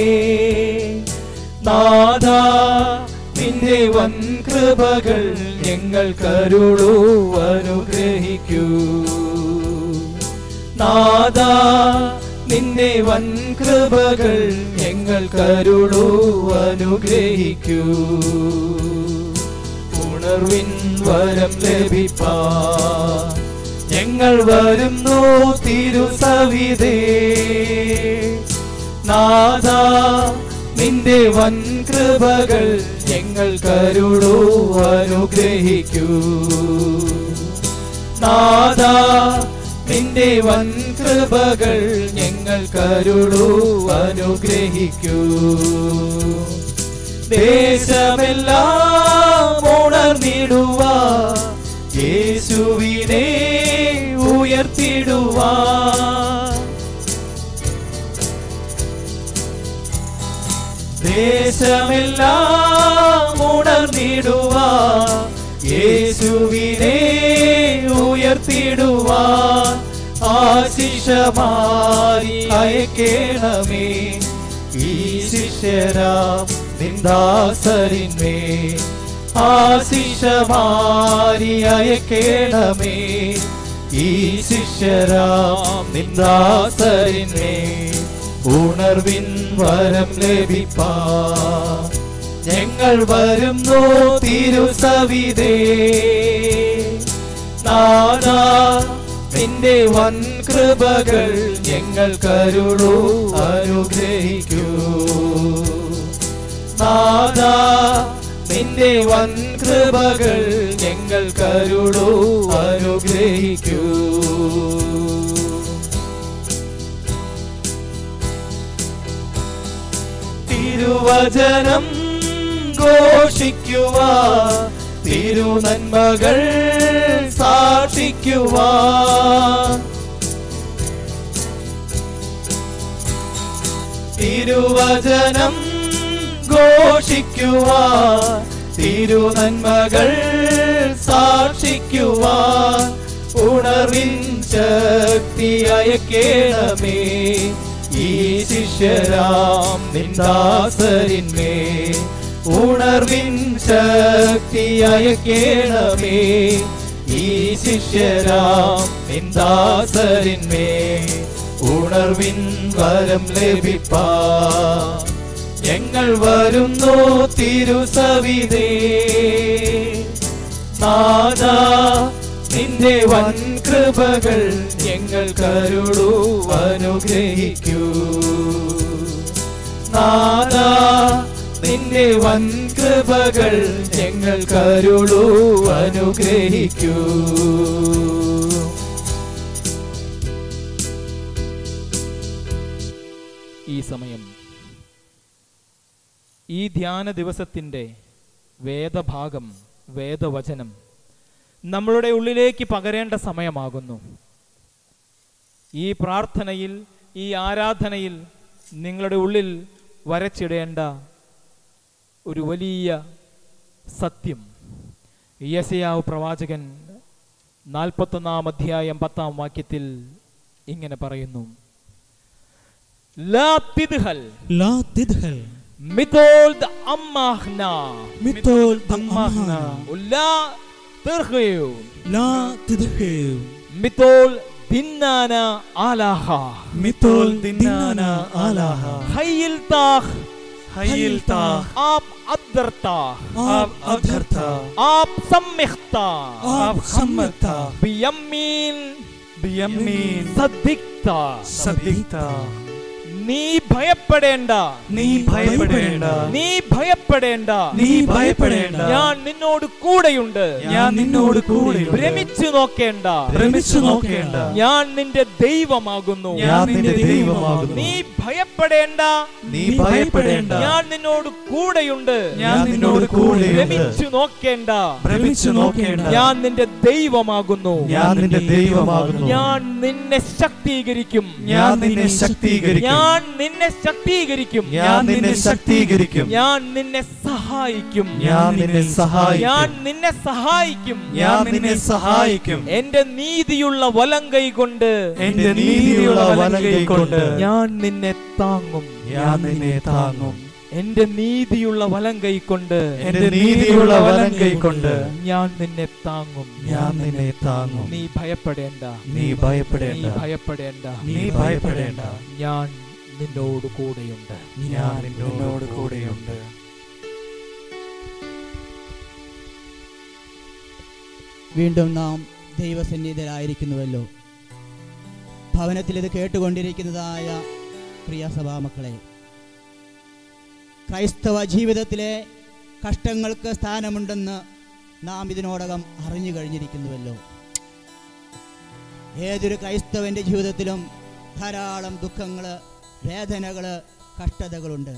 നാഥ നിന്റെ വൻ കൃപകൾ ഞങ്ങൾ കരുളൂ അനുഗ്രഹിക്കൂ നാഥ നിന്റെ വൻ കൃപകൾ ഞങ്ങൾ കരുളൂ അനുഗ്രഹിക്കൂ ഉണർവിൻ വരം ലഭിപ്പാ ഞങ്ങൾ വരുന്നു തിരുസവിതേ നാഥ നിന്റെ വൻ കൃപകൾ ഞങ്ങൾ കരുളൂ അനുഗ്രഹിക്കൂ നാഥ നിന്റെ വൻ കൃപകൾ ഞങ്ങൾ കരുളൂ അനുഗ്രഹിക്കൂ ദേശമെല്ലാം ഉണർന്നിടുവാ യേശുവിനെ ഉയർത്തിടുവാ ദേശമെല്ലാം ഉണർന്നിടുവാ യേശുവിനെ ഉയർത്തിടുവാ ആശിഷമാരി അയക്കേണമേ ഈ ശിഷ്യരാം നിന്ദാസരിന്മേ ആശിഷമാരി അയക്കേണമേ ഈ ശിഷ്യരാം നിന്ദാസരിന്മേ ഉണർവിൻ വരം ലഭിപ്പാ ഞങ്ങൾ വരുന്നു തിരുസവിതേ നാദാ നിന്റെ വൻ കൃപകൾ ഞങ്ങൾ കരുളൂ അനുഗ്രഹിക്കൂ നാദാ നിന്റെ വൻ കൃപകൾ ഞങ്ങൾ കരുളൂ അനുഗ്രഹിക്കൂ തിരുവചനം ഘോഷിക്കുവാ തിരുനന്മകൾ സാക്ഷിക്കുവാ തിരുവചനം ഘോഷിക്കുവാ തിരുനന്മകൾ സാക്ഷിക്കുവാ ഉണർവിൻ ശക്തി അയക്കേണമേ ഈ ശിഷ്യരാം നിന്ദാസരിന്മേ ഉണർവിൻ ശക്തി അയക്കേണമേ ഈ ശിഷ്യരാം നിന്ദാസരിന്മേ ഉണർവിൻ വരം ലഭിപ്പാ ഞങ്ങൾ വരുന്നു തിരുസവിതേ നാദാ നിന്റെ വൻ കൃപകൾ ഞങ്ങൾ കരുളൂ അനുഗ്രഹിക്കൂ നാദാ നിന്റെ വൻ കൃപകൾ ഞങ്ങൾ കരുളൂ അനുഗ്രഹിക്കൂ ഈ സമയം ഈ ധ്യാന ദിവസത്തിൻ്റെ വേദഭാഗം വേദവചനം നമ്മളുടെ ഉള്ളിലേക്ക് പകരേണ്ട സമയമാകുന്നു ഈ പ്രാർത്ഥനയിൽ ഈ ആരാധനയിൽ നിങ്ങളുടെ ഉള്ളിൽ വരച്ചിടേണ്ട ഒരു വലിയ സത്യം യശയാവ് പ്രവാചകൻ നാൽപ്പത്തൊന്നാം അധ്യായം പത്താം വാക്യത്തിൽ ഇങ്ങനെ പറയുന്നു ലാ തിദ്ഹൽ لا تدخل മിതോൽ ദ അമ്മാഹ്ന مثل അമ്മാഹ്ന أمهنا ലാ തിർഖയു لا تدخل മിതോൽ ദിന്നാന ആലാഹ مثل دينانا آلها ഹയ്യിൽ താഹ് ഹയ്യിൽത്താ आप अदरता ആപ് അധർത്താ आप सम्मिखता ആപ് ഖമ്മത്താ बियमीन ബിയമ്മീൻ സദിക്ത സദിക്താ നീ ഭയപ്പെടേണ്ട നീ ഭയപ്പെടേണ്ട നീ ഭയപ്പെടേണ്ട നീ ഭയപ്പെടേണ്ട ഞാൻ നിന്നോട് കൂടെയുണ്ട് ഞാൻ നിന്നോട് കൂടെയുണ്ട് ഭ്രമിച്ചു നോക്കേണ്ട ഭ്രമിച്ചു നോക്കേണ്ട ഞാൻ നിന്റെ ദൈവമാകുന്നു ഞാൻ നിന്റെ ദൈവമാകുന്നു നീ ഭയപ്പെടേണ്ട നീ ഭയപ്പെടേണ്ട ഞാൻ നിന്നോട് കൂടെയുണ്ട് ഞാൻ നിന്നോട് കൂടെയുണ്ട് ഭ്രമിച്ചു നോക്കേണ്ട ഭ്രമിച്ചു നോക്കേണ്ട ഞാൻ നിന്റെ ദൈവമാകുന്നു ഞാൻ നിന്റെ ദൈവമാകുന്നു ഞാൻ നിന്നെ ശക്തീകരിക്കും ഞാൻ നിന്നെ ശക്തീകരിക്കും ഞാൻ നിന്നെ ശക്തീകരിക്കും ഞാൻ നിന്നെ ശക്തീകരിക്കും ഞാൻ നിന്നെ സഹായിക്കും ഞാൻ നിന്നെ ഞാൻ സഹായിക്കും നിന്നെ സഹായിക്കും ഞാൻ നിന്നെ സഹായിക്കും എന്റെ നീതിയുള്ള വലങ്കൈ കൊണ്ട് എന്റെ നീതിയുള്ള വലങ്കൈ കൊണ്ട് ഞാൻ നിന്നെ താങ്ങും ഞാൻ നിന്നെ താങ്ങും എന്റെ നീതിയുള്ള വലങ്കൈ കൊണ്ട് എന്റെ നീതിയുള്ള വലങ്കൈ കൊണ്ട് ഞാൻ നിന്നെ താങ്ങും ഞാൻ നിന്നെ താങ്ങും നീ ഭയപ്പെടേണ്ട നീ നീ ഭയപ്പെടേണ്ട ഭയപ്പെടേണ്ട നീ ഭയപ്പെടേണ്ട ഞാൻ നിന്നോട് കൂടെയുണ്ട് ഞാൻ നിന്നോട് കൂടെയുണ്ട് വീണ്ടും നാം ദൈവസന്നിധിയിലായിരിക്കുന്നുവല്ലോ ഭവനത്തിൽ ഇത് കേട്ടുകൊണ്ടിരിക്കുന്നതായ പ്രിയ സഭാമക്കളെ ക്രൈസ്തവ ജീവിതത്തിലെ കഷ്ടങ്ങൾക്ക് സ്ഥാനമുണ്ടെന്ന് നാം ഇതിനോടകം അറിഞ്ഞു കഴിഞ്ഞിരിക്കുന്നുവല്ലോ ഏതൊരു ക്രൈസ്തവന്റെ ജീവിതത്തിലും ധാരാളം ദുഃഖങ്ങൾ വേദനകൾ കഷ്ടതകളുണ്ട്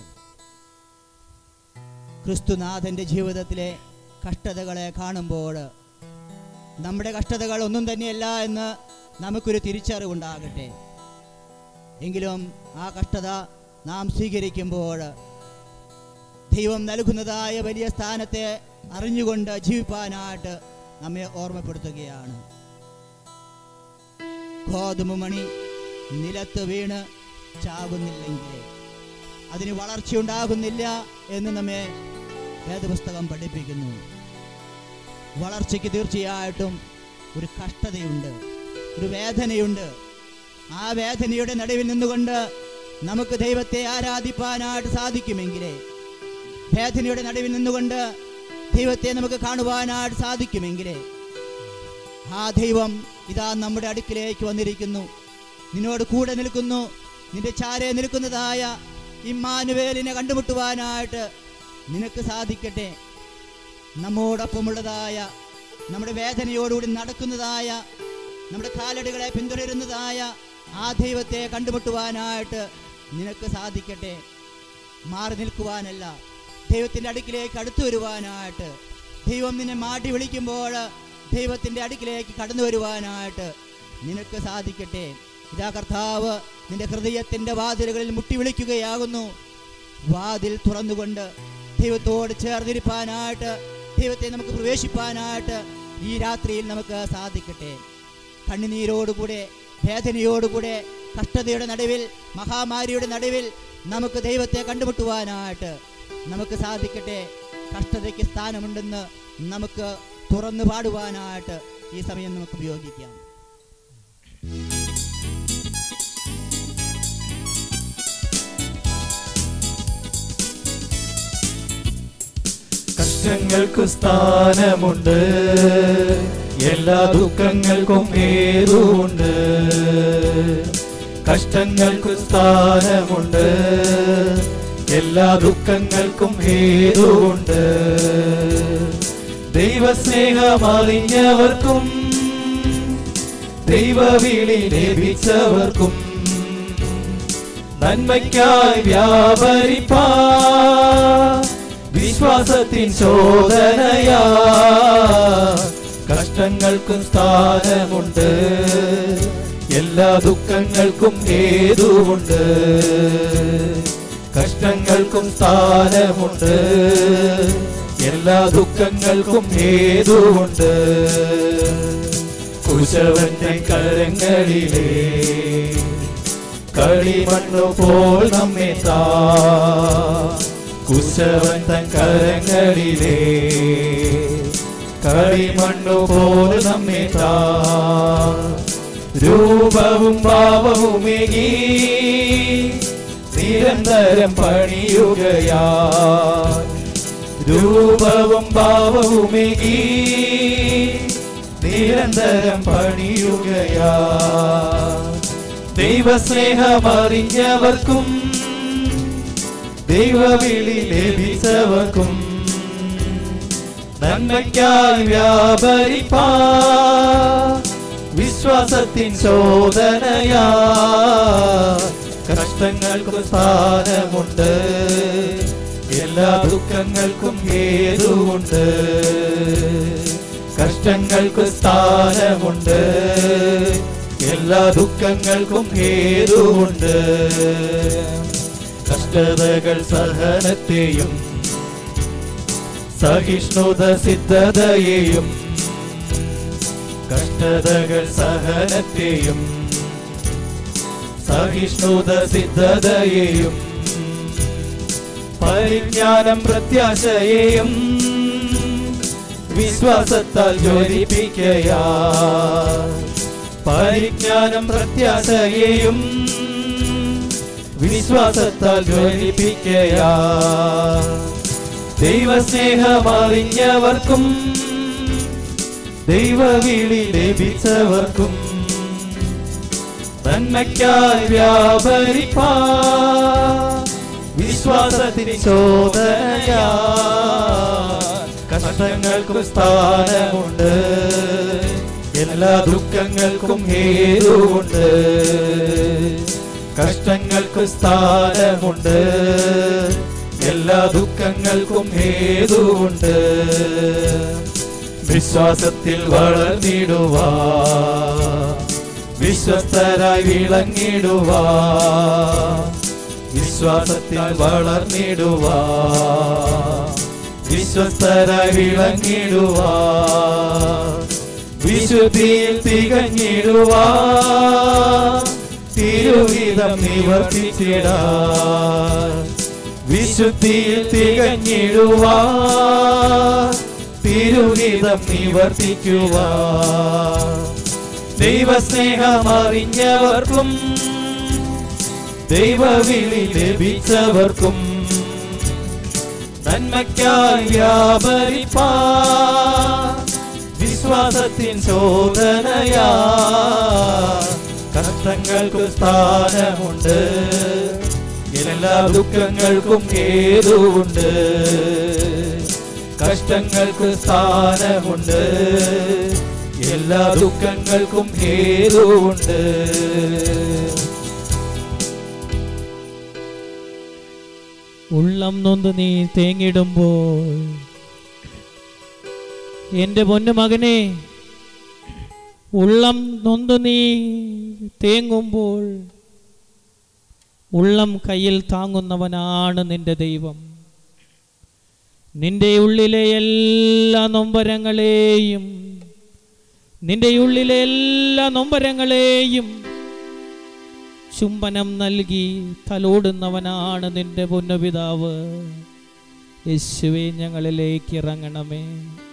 ക്രിസ്തുനാഥന്റെ ജീവിതത്തിലെ കഷ്ടതകളെ കാണുമ്പോൾ നമ്മുടെ കഷ്ടതകൾ ഒന്നും തന്നെയല്ല എന്ന് നമുക്കൊരു തിരിച്ചറിവുണ്ടാകട്ടെ എങ്കിലും ആ കഷ്ടത നാം സ്വീകരിക്കുമ്പോൾ ദൈവം നൽകുന്നതായ വലിയ സ്ഥാനത്തെ അറിഞ്ഞുകൊണ്ട് ജീവിപ്പാനായിട്ട് നമ്മെ ഓർമ്മപ്പെടുത്തുകയാണ് ഗോതമ്പ് മണി നിലത്ത് വീണ് ചാകുന്നില്ലെങ്കിൽ അതിന് വളർച്ചയുണ്ടാകുന്നില്ല എന്ന് നമ്മെ വേദപുസ്തകം പഠിപ്പിക്കുന്നു വളർച്ചയ്ക്ക് തീർച്ചയായിട്ടും ഒരു കഷ്ടതയുണ്ട് ഒരു വേദനയുണ്ട് ആ വേദനയുടെ നടുവിൽ നിന്നുകൊണ്ട് നമുക്ക് ദൈവത്തെ ആരാധിപ്പാനായിട്ട് സാധിക്കുമെങ്കിലേ വേദനയുടെ നടുവിൽ നിന്നുകൊണ്ട് ദൈവത്തെ നമുക്ക് കാണുവാനായിട്ട് സാധിക്കുമെങ്കിലേ ആ ദൈവം ഇതാ നമ്മുടെ അടുക്കിലേക്ക് വന്നിരിക്കുന്നു നിന്നോട് കൂടെ നിൽക്കുന്നു നിന്റെ ചാരെ നിൽക്കുന്നതായ ഇമ്മാനുവേലിനെ കണ്ടുമുട്ടുവാനായിട്ട് നിനക്ക് സാധിക്കട്ടെ നമ്മോടൊപ്പമുള്ളതായ നമ്മുടെ വേദനയോടുകൂടി നടക്കുന്നതായ നമ്മുടെ കാലടികളെ പിന്തുടരുന്നതായ ആ ദൈവത്തെ കണ്ടുമുട്ടുവാനായിട്ട് നിനക്ക് സാധിക്കട്ടെ മാറി നിൽക്കുവാനല്ല ദൈവത്തിൻ്റെ അടുക്കിലേക്ക് അടുത്തു വരുവാനായിട്ട് ദൈവം നിന്നെ മാറ്റി വിളിക്കുമ്പോൾ ദൈവത്തിൻ്റെ അടുക്കിലേക്ക് കടന്നു വരുവാനായിട്ട് നിനക്ക് സാധിക്കട്ടെ ഇതാ കർത്താവ് നിന്റെ ഹൃദയത്തിൻ്റെ വാതിലുകളിൽ മുട്ടി വിളിക്കുകയാകുന്നു വാതിൽ തുറന്നുകൊണ്ട് ദൈവത്തോട് ചേർന്നിരിപ്പാനായിട്ട് ദൈവത്തെ നമുക്ക് പ്രവേശിപ്പാനായിട്ട് ഈ രാത്രിയിൽ നമുക്ക് സാധിക്കട്ടെ കണ്ണുനീരോടുകൂടെ വേദനയോടുകൂടെ കഷ്ടതയുടെ നടുവിൽ മഹാമാരിയുടെ നടുവിൽ നമുക്ക് ദൈവത്തെ കണ്ടുമുട്ടുവാനായിട്ട് നമുക്ക് സാധിക്കട്ടെ കഷ്ടതയ്ക്ക് സ്ഥാനമുണ്ടെന്ന് നമുക്ക് തുറന്നു പാടുവാനായിട്ട് ഈ സമയം നമുക്ക് ഉപയോഗിക്കാം കഷ്ടങ്ങൾക്ക് സ്ഥാനമുണ്ട് എല്ലാ ദുഃഖങ്ങൾക്കും ഹേതുവുണ്ട് കഷ്ടങ്ങൾക്ക് സ്ഥാനമുണ്ട് എല്ലാ ദുഃഖങ്ങൾക്കും ഹേതുവുണ്ട് ദൈവസ്നേഹം അറിഞ്ഞവർക്കും ദൈവവിളി ലഭിച്ചവർക്കും നന്മയ്ക്കായി വ്യാപരിപ്പാ വിശ്വാസത്തിൻ ശോധനയാ കഷ്ടങ്ങൾക്കും സ്ഥാനമുണ്ട് എല്ലാ ദുഃഖങ്ങൾക്കും ഹേതുവുണ്ട് കഷ്ടങ്ങൾക്കും സ്ഥാനമുണ്ട് എല്ലാ ദുഃഖങ്ങൾക്കും ഹേതുവുണ്ട് കുശവന്റെ കരങ്ങളിലേ കളിമണ്ണു പോൽ നമ്മെ താ കുശവൻ തൻ കരങ്ങളിലേ കളിമണ്ണു പോൽ നമ്മെ താ രൂപവും ഭാവവുമേകി നിര നിരന്തരം പണിയുകയാ രൂപവും ഭാവവുമേകി നിരന്തരം പണിയുകയാ ദൈവസ്നേഹമറിഞ്ഞവർക്കും ദൈവവിളി ലഭിച്ചവർക്കും നന്മയ്ക്കായി വ്യാപരിപ്പാ വിശ്വാസത്തിൻ ശോധനയാ കഷ്ടങ്ങൾക്കും സ്ഥാനമുണ്ട് എല്ലാ ദുഃഖങ്ങൾക്കും ഹേതുവുണ്ട് കഷ്ടങ്ങൾക്ക് സ്ഥാനമുണ്ട് എല്ലാ ദുഃഖങ്ങൾക്കും ഹേതുവുണ്ട് കഷ്ടതകൾ സഹനത്തെയും സഹിഷ്ണുത സിദ്ധതയെയും കഷ്ടതകൾ സഹനത്തെയും സഹിഷ്ണുത സിദ്ധതയെയും പരിജ്ഞാനം പ്രത്യാശയെയും വിശ്വാസത്താൽ ജ്വലിപ്പിക്കയാ പരിജ്ഞാനം പ്രത്യാശയെയും വിശ്വാസത്താൽ ജ്വലിപ്പിക്കയാ ദൈവസ്നേഹമറിഞ്ഞവർക്കും ദൈവവിളി ലഭിച്ചവർക്കും നന്മയ്ക്കായി വ്യാപരിപ്പാ വിശ്വാസത്തിന് ശോധനയാ കഷ്ടങ്ങൾക്കും സ്ഥാനമുണ്ട് എല്ലാ ദുഃഖങ്ങൾക്കും ഹേതുവുണ്ട് കഷ്ടങ്ങൾക്ക് സ്ഥാനമുണ്ട് എല്ലാ ദുഃഖങ്ങൾക്കും ഹേതുവുണ്ട് വിശ്വാസത്തിൽ വളർന്നിടുവാ വിശ്വസ്തരായി വിളങ്ങിടുവാ വിശ്വാസത്തിൽ വളർന്നിടുവാ വിശ്വസ്തരായി വിളങ്ങിടുവാ വിശുദ്ധിയിൽ തികഞ്ഞിടുവാ തിരുവിധം നിവർത്തിച്ചിടാ വിശുദ്ധിയിൽ തികഞ്ഞിടുവാ തിരുഹിതം നിവർത്തിക്കുവാ ദൈവസ്നേഹമറിഞ്ഞവർക്കും ദൈവവിളി ലഭിച്ചവർക്കും നന്മയ്ക്കായി വ്യാപരിപ്പാ വിശ്വാസത്തിൻ ശോധനയാ കഷ്ടങ്ങൾക്ക് സ്ഥാനമുണ്ട് എല്ലാ ദുഃഖങ്ങൾക്കും ഹേതുവുണ്ട് കഷ്ടങ്ങൾക്ക് സ്ഥാനമുണ്ട് എല്ലാ ദുഃഖങ്ങൾക്കും ഹേതുവുണ്ട് ഉള്ളം നൊന്ത് നീ തേങ്ങിടുമ്പോൾ എൻ്റെ പൊന്നു മകനെ ഉള്ളം നൊന്ത് നീ തേങ്ങുമ്പോൾ ഉള്ളം കയ്യിൽ താങ്ങുന്നവനാണ് നിന്റെ ദൈവം നിന്റെ ഉള്ളിലെ എല്ലാ നൊമ്പരങ്ങളെയും നിന്റെ ഉള്ളിലെ എല്ലാ നൊമ്പരങ്ങളെയും ചുംബനം നൽകി തലോടുന്നവനാണ് നിന്റെ പൊന്നുപിതാവ് യേശുവെ ഞങ്ങളിലേക്ക് ഇറങ്ങണമേ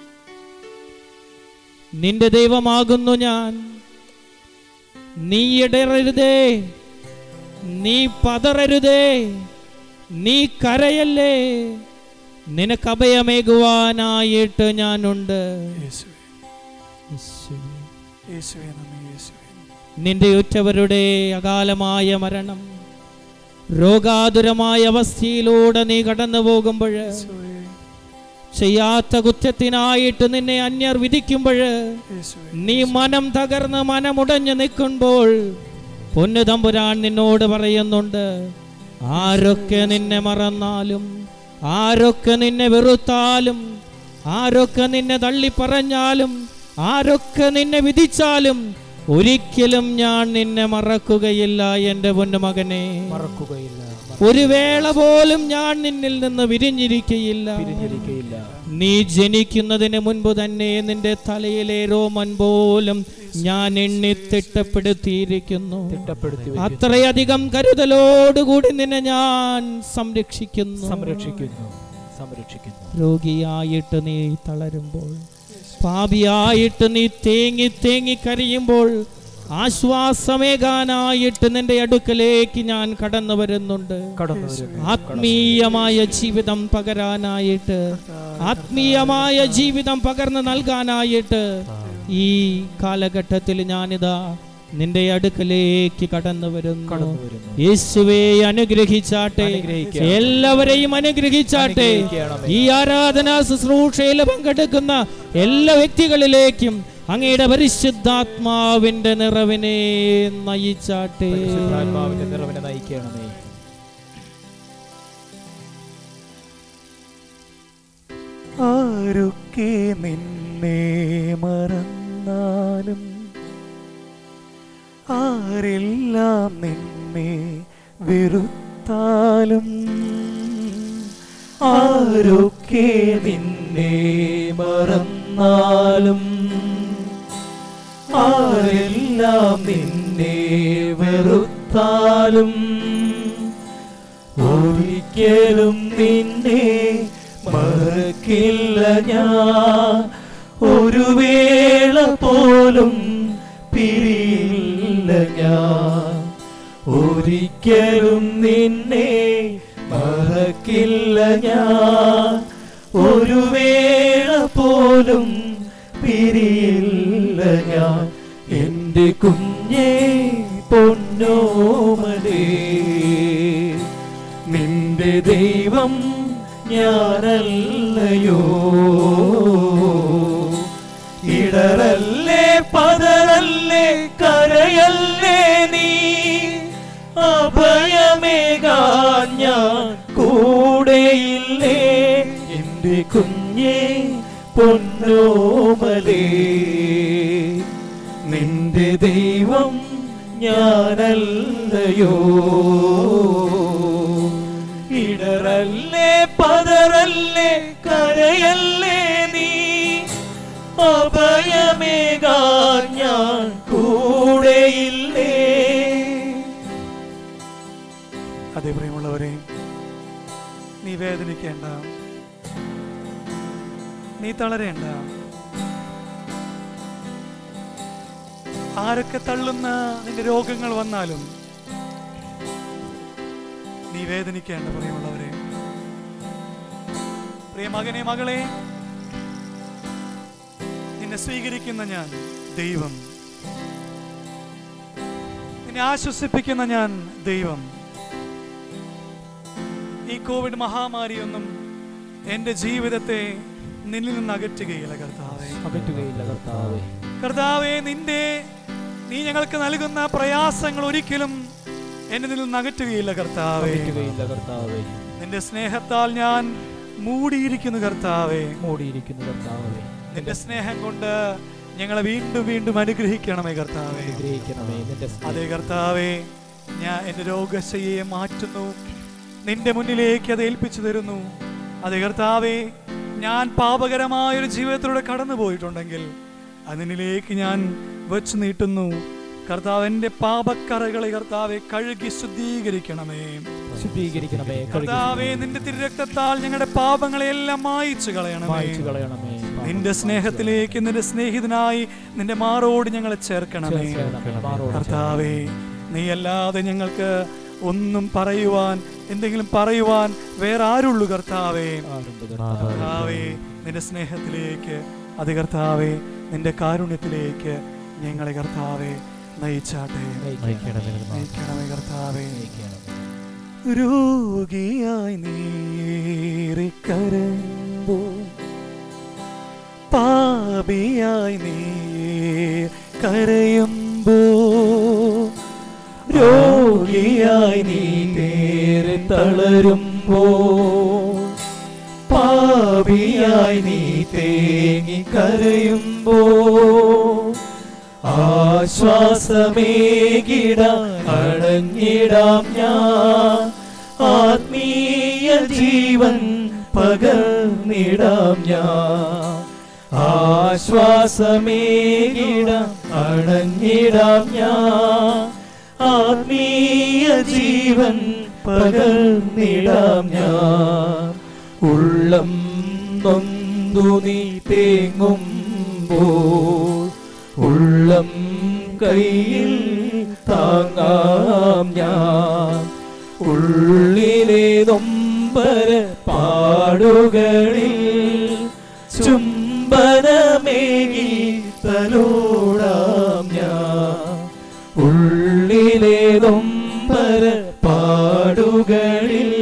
നിന്റെ ദൈവമാകുന്നു ഞാൻ നീ ഇടറരുതേ നീ പതറരുതേ നീ കരയല്ലേ നിനക്ക് അഭയമേകുവാനായിട്ട് ഞാനുണ്ട് യേശുവേ യേശുവേ യേശുവേ നന്ദി യേശുവേ നിന്റെ ഉറ്റവരുടെ അകാലമായ മരണം രോഗാതുരമായ അവസ്ഥയിലൂടെ നീ കടന്നു പോകുമ്പോൾ യേശുവേ ചെയ്യാത്ത കുറ്റത്തിനായിട്ട് നിന്നെ അന്യർ വിധിക്കുമ്പോൾ യേശുവേ നീ മനം തകർന്ന് മനമുടഞ്ഞു നിൽക്കുമ്പോൾ പൊന്നു തമ്പുരാൻ നിന്നോട് പറയുന്നുണ്ട് ആരൊക്കെ നിന്നെ മറന്നാലും ആരൊക്കെ നിന്നെ വെറുത്താലും ആരൊക്കെ നിന്നെ തള്ളിപ്പറഞ്ഞാലും ആരൊക്കെ നിന്നെ വിധിച്ചാലും ഒരിക്കലും ഞാൻ നിന്നെ മറക്കുകയില്ല എൻ്റെ പൊന്നുമകനെ മറക്കുകയില്ല ഒരു വേള പോലും ഞാൻ നിന്നിൽ നിന്ന് വിരിഞ്ഞിരിക്കയില്ല പിരിഞ്ഞിരിക്കയില്ല നീ ജനിക്കുന്നതിന് മുൻപ് തന്നെ നിന്റെ തലയിലെ രോമൻ പോലും ഞാൻ എണ്ണി തിട്ടപ്പെടുത്തിയിരിക്കുന്നു തിട്ടപ്പെടുത്തി അത്രയധികം കരുതലോടുകൂടി നിന്നെ ഞാൻ സംരക്ഷിക്കുന്നു സംരക്ഷിക്കുന്നു സംരക്ഷിക്കുന്നു രോഗിയായിട്ട് നീ തളരുമ്പോൾ പാപിയായിട്ട് നീ തേങ്ങി തേങ്ങി കരയുമ്പോൾ ആശ്വാസമേകാനായിട്ട് നിന്റെ അടുക്കലേക്ക് ഞാൻ കടന്നു വരുന്നുണ്ട് കടന്നു വരുന്നു ആത്മീയമായ ജീവിതം പകരാനായിട്ട് ആത്മീയമായ ജീവിതം പകർന്നു നൽകാനായിട്ട് ഈ കാലഘട്ടത്തിൽ ഞാനിതാ നിന്റെ അടുക്കലേക്ക് കടന്നു വരുന്നു കടന്നു വരുന്നു യേശുവെ അനുഗ്രഹിച്ചാട്ടെ അനുഗ്രഹിക്കാം. എല്ലാവരെയും അനുഗ്രഹിച്ചാട്ടെ അനുഗ്രഹിക്കണമേ. ഈ ആരാധനാ ശുശ്രൂഷയിൽ പങ്കെടുക്കുന്ന എല്ലാ വ്യക്തികളിലേക്കും അങ്ങയുടെ പരിശുദ്ധാത്മാവിന്റെ നിറവിനെ നയിച്ചാട്ടെ പരിശുദ്ധാത്മാവിന്റെ നിറവിനെ നയിക്കണമേ ആരൊക്കെ നിന്നെ മറന്നാലും ആരെല്ലാം നിന്നെ വെറുത്താലും ആരൊക്കെ നിന്നെ മറന്നാലും ആരെല്ലാം നിന്നെ വെറുത്താലും ഒരിക്കലും നിന്നെ മറക്കില്ല ഞാൻ ഒരു വേള പോലും പിരിയില്ല ഞാൻ ഒരിക്കലും നിന്നെ മറക്കില്ല ഞാൻ ഒരു വേള പോലും പിരിയില്ല ഞാൻ എന്റെ കുഞ്ഞേ പൊന്നോമലേ നിന്റെ ദൈവം ഞാനല്ലയോ ഇടറല്ലേ പതറല്ലേ കരയല്ലേ നീ അഭയമേകാൻ ഞാൻ കൂടെയില്ലേ എന്റെ കുഞ്ഞേ പൊന്നോമലേ നിന്റെ ദൈവം ഞാനല്ലയോ ഇടറല്ലേ പതറല്ലേ കരയല്ലേ നീ അഭയമേകാൻ ഞാൻ കൂടെയില്ലേ അതെ പ്രിയമുള്ളവരെ നീ വേദനിക്കേണ്ട നീ തളരേണ്ട ആരൊക്കെ തള്ളുന്ന നിന്റെ രോഗങ്ങൾ വന്നാലും നീ വേദനിക്കേണ്ട പ്രിയമുള്ളവരെ പ്രിയ മകനെ മകളെ നിന്നെ സ്വീകരിക്കുന്ന ഞാൻ ദൈവം നിന്നെ ആശ്വസിപ്പിക്കുന്ന ഞാൻ ദൈവം ഈ കോവിഡ് മഹാമാരിയൊന്നും എൻ്റെ ജീവിതത്തെ നിന്നിൽ നിന്ന് അകറ്റുകയില്ല കർത്താവേ അകറ്റുകയില്ല കർത്താവേ കർത്താവേ നിന്റെ നീ ഞങ്ങൾക്ക് നൽകുന്ന പ്രയാസങ്ങൾ ഒരിക്കലും എന്നെ നിന്ന് അകറ്റുകയില്ല കർത്താവേ അകറ്റുകയില്ല കർത്താവേ നിന്റെ സ്നേഹത്താൽ ഞാൻ മൂടിയിരിക്കുന്നു കർത്താവേ മൂടിയിരിക്കുന്നു കർത്താവേ നിന്റെ സ്നേഹം കൊണ്ട് ഞങ്ങളെ വീണ്ടും വീണ്ടും അനുഗ്രഹിക്കണമേ കർത്താവേ അനുഗ്രഹിക്കണമേ നിന്റെ സ്നേഹം. അതെ കർത്താവേ ഞാൻ എൻ്റെ രോഗശയെ മാറ്റുന്നു നിന്റെ മുന്നിലേക്ക് അത് ഏൽപ്പിച്ചു തരുന്നു അതെ കർത്താവേ ഞാൻ പാപകരമായ ഒരു ജീവിതത്തിലൂടെ കടന്നു പോയിട്ടുണ്ടെങ്കിൽ അതിനിലേക്ക് ഞാൻ വെച്ച് നീട്ടുന്നു കർത്താവ് എൻ്റെ പാപക്കറകളെ കർത്താവെ കഴുകി ശുദ്ധീകരിക്കണമേ ശുദ്ധീകരിക്കണമേ കഴുകി കർത്താവേ നിന്റെ തിരുരക്തത്താൽ ഞങ്ങളുടെ പാപങ്ങളെയെല്ലാം മായിച്ചു കളയണമേ മായ്ച്ചു കളയണമേ നിന്റെ സ്നേഹത്തിലേക്ക് നിന്റെ സ്നേഹിതനായി നിന്റെ മാറോട് ഞങ്ങളെ ചേർക്കണമേ ചേർക്കണമേ, മാറോട് കർത്താവേ നീ അല്ലാതെ ഞങ്ങൾക്ക് ഒന്നും പറയുവാൻ എന്തെങ്കിലും പറയുവാൻ വേറെ ആരുള്ളൂ കർത്താവേ ആരുണ്ട് കർത്താവേ? കർത്താവേ നിന്റെ സ്നേഹത്തിലേക്ക് അത് കർത്താവേ നിന്റെ കാരുണ്യത്തിലേക്ക് ഞങ്ങളെ കർത്താവേ നയിച്ചാട്ടെ നയിക്കണമേ നയിക്കണമേ കർത്താവേ നയിക്കണമേ. രോഗിയായി നീറിക്കരമ്പോ പാപിയായി നീ കരയുമ്പോ രോഗിയായി നീ നേരെ തളരുമ്പോ പാപിയായി നീ തേങ്ങി കരയുമ്പോ ആശ്വാസമേകിടാം അടഞ്ഞിടാം ഞാൻ ആത്മീയ ജീവൻ പകർന്നിടാം ഞാൻ ആശ്വാസമേകിടാം അടഞ്ഞിടാം ഞാൻ ആത്മീയ ജീവൻ പകർന്നിടാം ഞാൻ ഉള്ളം നൊന്തു നീ തേങ്ങുമ്പോൾ ഉള്ളം കയ്യിൽ താങ്ങാം ഞാൻ ഉള്ളിലെ നൊമ്പര പാടുകളിൽ ചുംബനമേകി തലോടാം ഞാൻ ഉള്ളിലെ നൊമ്പര പാടുകളിൽ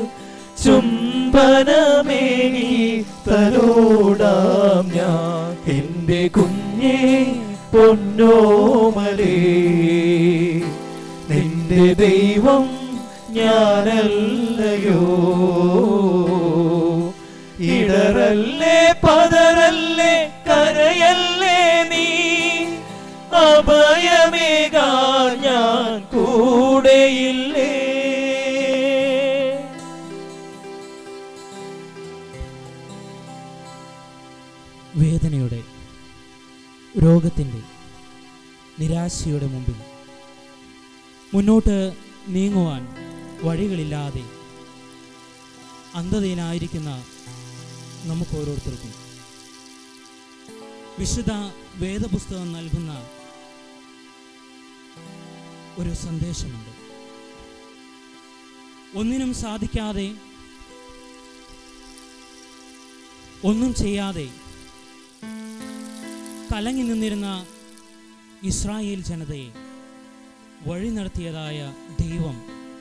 ചുംബനമേകി തലോടാം ഞാൻ എന്റെ കുഞ്ഞേ പൊന്നോമലേ നിന്റെ ദൈവം ഞാനല്ലയോ ഇടറല്ലേ പതറല്ലേ കരയല്ലേ നീ അഭയമേകാ ഞാൻ കൂടെയില്ലേ വേദനയുടെ രോഗത്തിൻ്റെ നിരാശയുടെ മുമ്പിൽ മുന്നോട്ട് നീങ്ങുവാൻ വഴികളില്ലാതെ അന്ധതയിലായിരിക്കുന്ന നമുക്ക് ഓരോരുത്തർക്കും വിശുദ്ധ വേദപുസ്തകം നൽകുന്ന ഒരു സന്ദേശമുണ്ട് ഒന്നിനും സാധിക്കാതെ ഒന്നും ചെയ്യാതെ കലങ്ങി നിന്നിരുന്ന ഇസ്രായേൽ ജനതയെ വഴി നടത്തിയതായ ദൈവം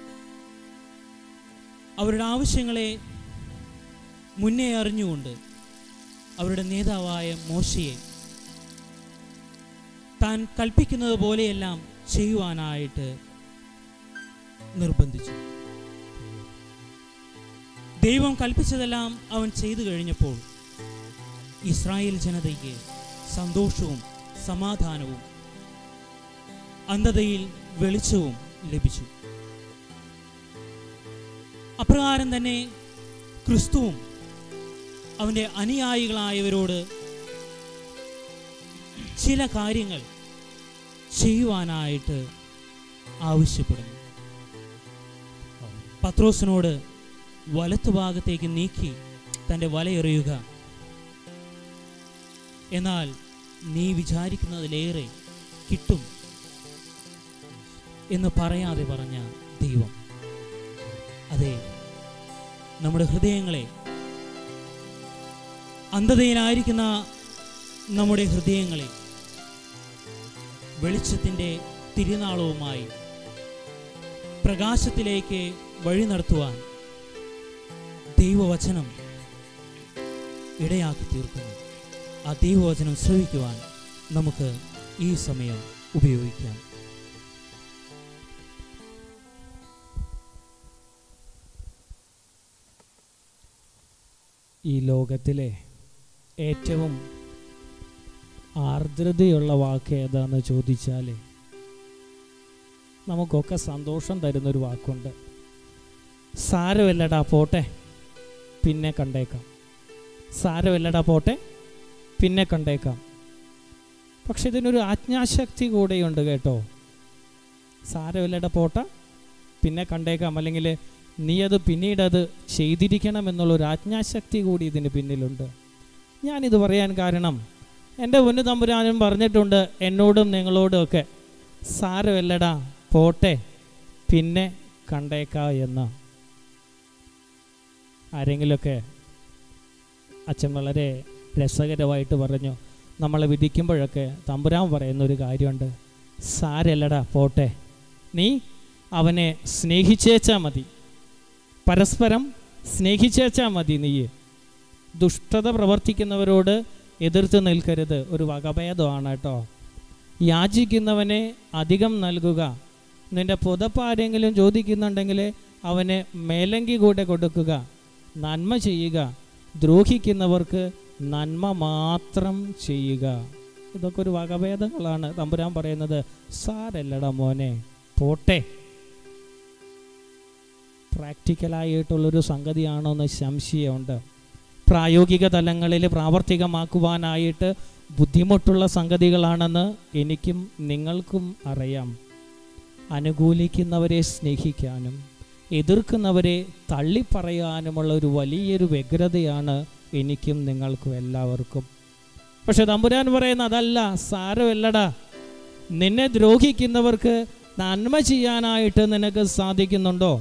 അവരുടെ ആവശ്യങ്ങളെ മുന്നേ അറിഞ്ഞുകൊണ്ട് അവരുടെ നേതാവായ മോശയെ താൻ കൽപ്പിക്കുന്നത് പോലെയെല്ലാം ചെയ്യുവാനായിട്ട് നിർബന്ധിച്ചു ദൈവം കൽപ്പിച്ചതെല്ലാം അവൻ ചെയ്തു കഴിഞ്ഞപ്പോൾ ഇസ്രായേൽ ജനതയ്ക്ക് സന്തോഷവും സമാധാനവും അന്ധതയിൽ വെളിച്ചവും ലഭിച്ചു അപ്രകാരം തന്നെ ക്രിസ്തുവും അവൻ്റെ അനുയായികളായവരോട് ചില കാര്യങ്ങൾ ചെയ്യുവാനായിട്ട് ആവശ്യപ്പെടുന്നു പത്രോസിനോട് വലത്തുഭാഗത്തേക്ക് നീക്കി തൻ്റെ വലയെറിയുക എന്നാൽ നീ വിചാരിക്കുന്നതിലേറെ കിട്ടും എന്ന് പറയാതെ പറഞ്ഞ ദൈവം അതെ നമ്മുടെ ഹൃദയങ്ങളെ അന്ധതയിലായിരിക്കുന്ന നമ്മുടെ ഹൃദയങ്ങളെ വെളിച്ചത്തിൻ്റെ തിരുനാളവുമായി പ്രകാശത്തിലേക്ക് വഴി നടത്തുവാൻ ദൈവവചനം ഇടയാക്കി തീർക്കുന്നു ആ ദൈവവചനം ശ്രവിക്കുവാൻ നമുക്ക് ഈ സമയം ഉപയോഗിക്കാം ഈ ലോകത്തിലെ ഏറ്റവും ആർദ്രതയുള്ള വാക്ക് ഏതാന്ന് ചോദിച്ചാൽ നമുക്കൊക്കെ സന്തോഷം തരുന്നൊരു വാക്കുണ്ട് സാരമില്ലടാ പോട്ടെ പിന്നെ കണ്ടേക്കാം സാരമില്ലടാ പോട്ടെ പിന്നെ കണ്ടേക്കാം പക്ഷെ ഇതിനൊരു ആജ്ഞാശക്തി കൂടെയുണ്ട് കേട്ടോ സാരമില്ലടാ പോട്ടെ പിന്നെ കണ്ടേക്കാം അല്ലെങ്കിൽ നീ അത് പിന്നീട് അത് ചെയ്തിരിക്കണം എന്നുള്ളൊരു ആജ്ഞാശക്തി കൂടി ഇതിന് പിന്നിലുണ്ട് ഞാനിത് പറയാൻ കാരണം എൻ്റെ പൊന്നു തമ്പുരാനും പറഞ്ഞിട്ടുണ്ട് എന്നോടും നിങ്ങളോടും ഒക്കെ സാരമല്ലടാ പോട്ടെ പിന്നെ കണ്ടേക്കാ എന്ന് ആരെങ്കിലുമൊക്കെ അച്ഛൻ വളരെ രസകരമായിട്ട് പറഞ്ഞു നമ്മളെ വിധിക്കുമ്പോഴൊക്കെ തമ്പുരാൻ പറയുന്ന ഒരു കാര്യമുണ്ട് സാരല്ലടാ പോട്ടെ നീ അവനെ സ്നേഹിച്ചേച്ചാ മതി പരസ്പരം സ്നേഹിച്ചേച്ചാ മതി നീ ദുഷ്ടത പ്രവർത്തിക്കുന്നവരോട് എതിർത്ത് നിൽക്കരുത് ഒരു വകഭേദമാണ് കേട്ടോ യാചിക്കുന്നവനെ അധികം നൽകുക നിന്റെ പുതപ്പ് ആരെങ്കിലും ചോദിക്കുന്നുണ്ടെങ്കിൽ അവന് മേലങ്കി കൂടെ കൊടുക്കുക നന്മ ചെയ്യുക ദ്രോഹിക്കുന്നവർക്ക് നന്മ മാത്രം ചെയ്യുക ഇതൊക്കെ ഒരു വകഭേദങ്ങളാണ് തമ്പുരാൻ പറയുന്നത് സാരല്ലടാ മോനെ പോട്ടെ പ്രാക്ടിക്കലായിട്ടുള്ളൊരു സംഗതിയാണോ എന്ന് സംശയമുണ്ട് പ്രായോഗിക തലങ്ങളിൽ പ്രാവർത്തികമാക്കുവാനായിട്ട് ബുദ്ധിമുട്ടുള്ള സംഗതികളാണെന്ന് എനിക്കും നിങ്ങൾക്കും അറിയാം അനുകൂലിക്കുന്നവരെ സ്നേഹിക്കാനും എതിർക്കുന്നവരെ തള്ളിപ്പറയാനുമുള്ള ഒരു വലിയൊരു വ്യഗ്രതയാണ് എനിക്കും നിങ്ങൾക്കും എല്ലാവർക്കും പക്ഷെ തമ്പുരാൻ പറയുന്ന അതല്ല സാരമല്ലടാ നിന്നെ ദ്രോഹിക്കുന്നവർക്ക് നന്മ ചെയ്യാനായിട്ട് നിനക്ക് സാധിക്കുന്നുണ്ടോ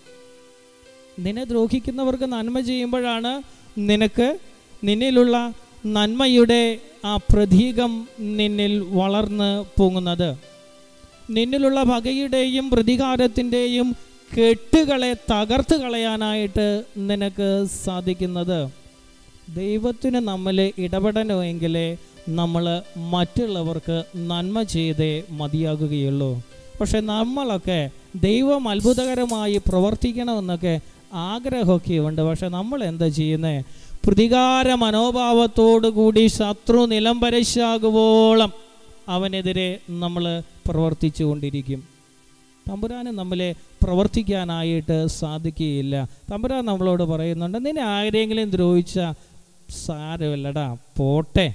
നിന്നെ ദ്രോഹിക്കുന്നവർക്ക് നന്മ ചെയ്യുമ്പോഴാണ് നിനക്ക് നിന്നിലുള്ള നന്മയുടെ ആ പ്രതീകം നിന്നിൽ വളർന്ന് പൊങ്ങുന്നത് നിന്നിലുള്ള പകയുടെയും പ്രതികാരത്തിൻ്റെയും കെട്ടുകളെ തകർത്ത് കളയാനായിട്ട് നിനക്ക് സാധിക്കുന്നത് ദൈവത്തിന് നമ്മൾ ഇടപെടണമെങ്കിലേ നമ്മൾ മറ്റുള്ളവർക്ക് നന്മ ചെയ്തേ മതിയാകുകയുള്ളൂ പക്ഷെ നമ്മളൊക്കെ ദൈവം അത്ഭുതകരമായി പ്രവർത്തിക്കണമെന്നൊക്കെ ആഗ്രഹമൊക്കെ ഉണ്ട് പക്ഷെ നമ്മൾ എന്താ ചെയ്യുന്നത് പ്രതികാര മനോഭാവത്തോടു കൂടി ശത്രു നിലംപരശാകുവോളം അവനെതിരെ നമ്മൾ പ്രവർത്തിച്ചു കൊണ്ടിരിക്കും തമ്പുരാന് നമ്മളെ പ്രവർത്തിക്കാനായിട്ട് സാധിക്കുകയില്ല തമ്പുരാൻ നമ്മളോട് പറയുന്നുണ്ട് നിന്നെ ആരെങ്കിലും ദ്രോഹിച്ച സാരമില്ലടാ പോട്ടെ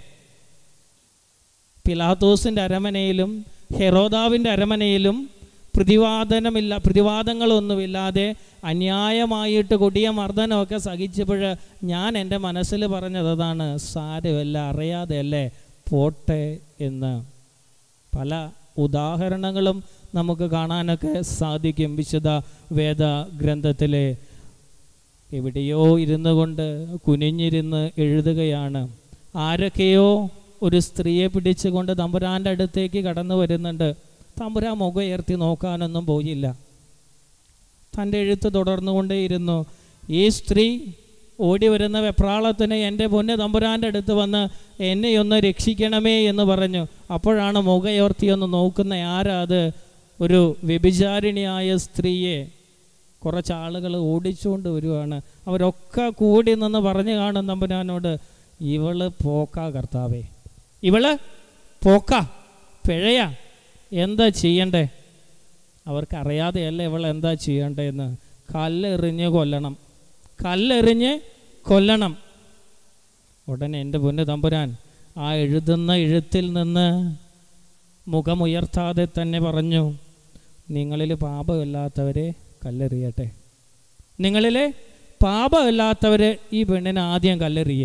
പിലാത്തോസിൻ്റെ അരമനയിലും ഹെറോദാവിൻ്റെ അരമനയിലും പ്രതിവാദനമില്ല പ്രതിവാദങ്ങളൊന്നുമില്ലാതെ അന്യായമായിട്ട് കൊടിയ മർദ്ദനമൊക്കെ സഹിച്ചപ്പോൾ ഞാൻ എൻ്റെ മനസ്സിൽ പറഞ്ഞത് അതാണ് സാരമല്ല അറിയാതെയല്ലേ പോട്ടെ എന്ന് പല ഉദാഹരണങ്ങളും നമുക്ക് കാണാനൊക്കെ സാധിക്കും വിശുദ്ധ വേദ ഗ്രന്ഥത്തിലെ എവിടെയോ ഇരുന്നു കൊണ്ട് കുനിഞ്ഞിരുന്ന് എഴുതുകയാണ് ആരൊക്കെയോ ഒരു സ്ത്രീയെ പിടിച്ചുകൊണ്ട് തമ്പുരാൻ്റെ അടുത്തേക്ക് കടന്നു വരുന്നുണ്ട് തമ്പുരാൻ മുഖം ഉയർത്തി നോക്കാനൊന്നും പോയില്ല തൻ്റെ എഴുത്ത് തുടർന്നുകൊണ്ടേയിരുന്നു ഈ സ്ത്രീ ഓടി വരുന്ന വെപ്രാളത്തിന് എൻ്റെ പൊന്ന് തമ്പുരാൻ്റെ അടുത്ത് വന്ന് എന്നെ ഒന്ന് രക്ഷിക്കണമേ എന്ന് പറഞ്ഞു അപ്പോഴാണ് മുഖയുയർത്തി ഒന്ന് നോക്കുന്ന ആരാ അത് ഒരു വ്യഭിചാരിണിയായ സ്ത്രീയെ കുറച്ച് ആളുകൾ ഓടിച്ചുകൊണ്ട് വരുവാണ് അവരൊക്കെ കൂടി നിന്ന് പറഞ്ഞു കാണും തമ്പുരാനോട് ഇവള് പോക്കാ കർത്താവേ ഇവള് പോക്ക പിഴയാ എന്താ ചെയ്യണ്ടേ അവർക്ക് അറിയാതെയല്ല ഇവൾ എന്താ ചെയ്യണ്ടേന്ന് കല്ലെറിഞ്ഞ് കൊല്ലണം കല്ലെറിഞ്ഞ് കൊല്ലണം ഉടനെ എൻ്റെ പൊന്ന് തമ്പുരാൻ ആ എഴുതുന്ന എഴുത്തിൽ നിന്ന് മുഖമുയർത്താതെ തന്നെ പറഞ്ഞു നിങ്ങളിൽ പാപമില്ലാത്തവരെ കല്ലെറിയട്ടെ നിങ്ങളിലെ പാപമില്ലാത്തവരെ ഈ പെണ്ണിനെ ആദ്യം കല്ലെറിയേ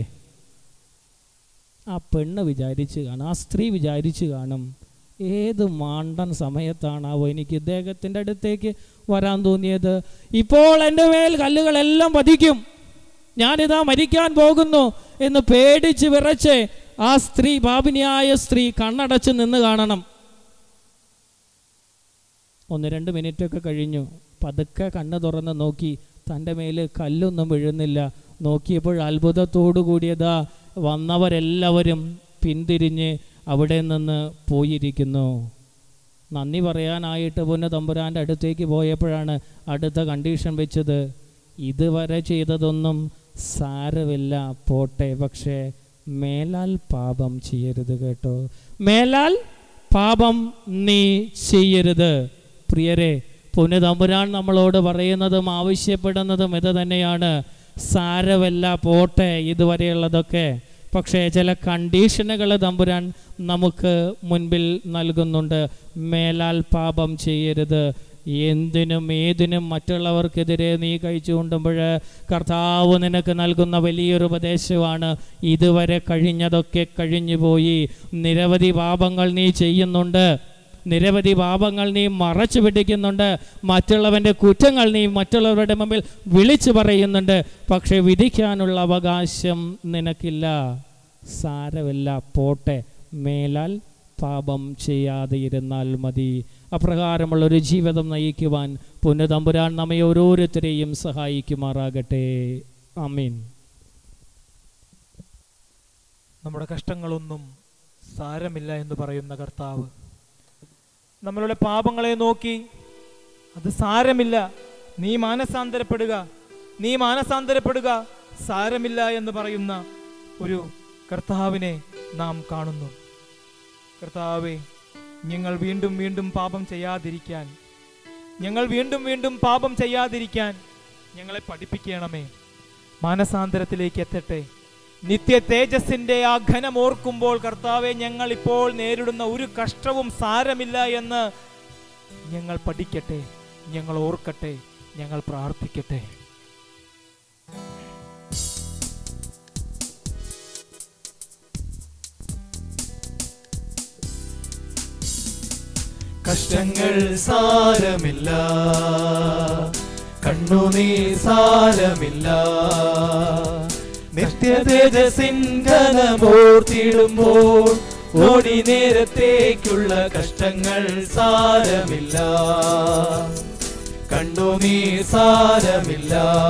ആ പെണ്ണ് വിചാരിച്ച് കാണും ആ സ്ത്രീ വിചാരിച്ച് കാണും ഏത് മാണ്ടൻ സമയത്താണാവോ എനിക്ക് ഇദ്ദേഹത്തിൻ്റെ അടുത്തേക്ക് വരാൻ തോന്നിയത് ഇപ്പോൾ എൻ്റെ മേൽ കല്ലുകളെല്ലാം പതിക്കും ഞാനിതാ മരിക്കാൻ പോകുന്നു എന്ന് പേടിച്ച് വിറച്ച് ആ സ്ത്രീ പാപിനിയായ സ്ത്രീ കണ്ണടച്ച് നിന്ന് കാണണം ഒന്ന് രണ്ട് മിനിറ്റൊക്കെ കഴിഞ്ഞു പതുക്കെ കണ്ണ് തുറന്ന് നോക്കി തൻ്റെ മേൽ കല്ലൊന്നും വീഴുന്നില്ല നോക്കിയപ്പോൾ അത്ഭുതത്തോടു കൂടിയതാ വന്നവരെല്ലാവരും പിന്തിരിഞ്ഞ് അവിടെ നിന്ന് പോയിരിക്കുന്നു നന്ദി പറയാനായിട്ട് പൊന്നു തമ്പുരാൻ്റെ അടുത്തേക്ക് പോയപ്പോഴാണ് അടുത്ത കണ്ടീഷൻ വെച്ചത് ഇതുവരെ ചെയ്തതൊന്നും സാരമില്ല പോട്ടെ പക്ഷേ മേലാൽ പാപം ചെയ്യരുത് കേട്ടോ മേലാൽ പാപം നീ ചെയ്യരുത് പ്രിയരെ പൊന്നു തമ്പുരാൻ നമ്മളോട് പറയുന്നതും ആവശ്യപ്പെടുന്നതും ഇത് തന്നെയാണ് സാരമല്ല പോട്ടെ ഇതുവരെയുള്ളതൊക്കെ പക്ഷേ ചില കണ്ടീഷനുകൾ തമ്പുരാൻ നമുക്ക് മുൻപിൽ നൽകുന്നുണ്ട് മേലാൽ പാപം ചെയ്യരുത് എന്തിനും ഏതിനും മറ്റുള്ളവർക്കെതിരെ നീ കഴിച്ചു കൊണ്ടുമ്പോൾ കർത്താവ് നിനക്ക് നൽകുന്ന വലിയൊരു ഉപദേശമാണ് ഇതുവരെ കഴിഞ്ഞതൊക്കെ കഴിഞ്ഞു പോയി നിരവധി പാപങ്ങൾ നീ ചെയ്യുന്നുണ്ട് നിരവധി പാപങ്ങൾ നീ മറച്ചു പിടിക്കുന്നുണ്ട് മറ്റുള്ളവൻ്റെ കുറ്റങ്ങൾ നീ മറ്റുള്ളവരുടെ മുമ്പിൽ വിളിച്ചു പറയുന്നുണ്ട് പക്ഷെ വിധിക്കാനുള്ള അവകാശം നിനക്കില്ല സാരമില്ല പോട്ടെ മേലാൽ പാപം ചെയ്യാതെ ഇരുന്നാൽ മതി അപ്രകാരമുള്ളൊരു ജീവിതം നയിക്കുവാൻ പുനതമ്പുരാൻ നമ്മെ ഓരോരുത്തരെയും സഹായിക്കുമാറാകട്ടെ അമീൻ നമ്മുടെ കഷ്ടങ്ങളൊന്നും സാരമില്ല എന്ന് പറയുന്ന കർത്താവ് നമ്മളുടെ പാപങ്ങളെ നോക്കി അത് സാരമില്ല നീ മാനസാന്തരപ്പെടുക നീ മാനസാന്തരപ്പെടുക സാരമില്ല എന്ന് പറയുന്ന ഒരു കർത്താവിനെ നാം കാണുന്നു കർത്താവെ ഞങ്ങൾ വീണ്ടും വീണ്ടും പാപം ചെയ്യാതിരിക്കാൻ ഞങ്ങൾ വീണ്ടും വീണ്ടും പാപം ചെയ്യാതിരിക്കാൻ ഞങ്ങളെ പഠിപ്പിക്കണമേ മാനസാന്തരത്തിലേക്ക് എത്തട്ടെ നിത്യ തേജസ്സിന്റെ ആ ഘനം ഓർക്കുമ്പോൾ കർത്താവെ ഞങ്ങൾ ഇപ്പോൾ നേരിടുന്ന ഒരു കഷ്ടവും സാരമില്ല എന്ന് ഞങ്ങൾ പഠിക്കട്ടെ ഞങ്ങൾ ഓർക്കട്ടെ ഞങ്ങൾ പ്രാർത്ഥിക്കട്ടെ കഷ്ടങ്ങൾ സാരമില്ല കണ്ണുനീർ സാരമില്ല നിത്യ തേജസിൻ ഘനമോർത്തിടുമ്പോൾ ഓടി നേരത്തേക്കുള്ള കഷ്ടങ്ങൾ സാരമില്ല കണ്ണുനീർ സാരമില്ല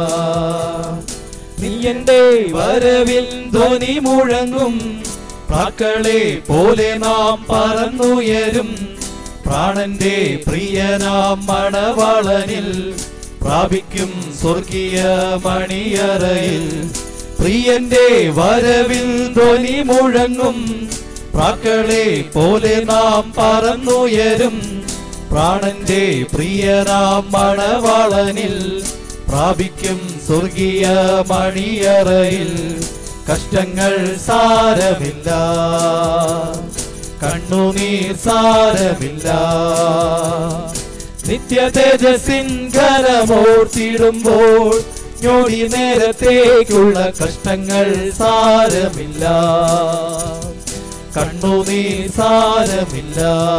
നീ എന്റെ വരവിൽ ധ്വനി മുഴങ്ങും പ്രാക്കളെ പോലെ നാം പറന്നുയരും പ്രാണന്റെ പ്രിയനാം മണവാളനിൽ പ്രാപിക്കും സ്വർഗീയ മണിയറയിൽ പ്രിയന്റെ വരവിൽ ധ്വനി മുഴങ്ങും പ്രാക്കളെ പോലെ നാം പറന്നുയരും പ്രാണന്റെ പ്രിയനാം മണവാളനിൽ പ്രാപിക്കും സ്വർഗീയ മണിയറയിൽ കഷ്ടങ്ങൾ സാരമില്ല കണ്ണുനീർ സാരമില്ല നിത്യ തേജസ്സിൻ ഘനമോർത്തിടുമ്പോൾ ഞൊടി നേരത്തേക്കുള്ള കഷ്ടങ്ങൾ സാരമില്ല കണ്ണുനീർ സാരമില്ല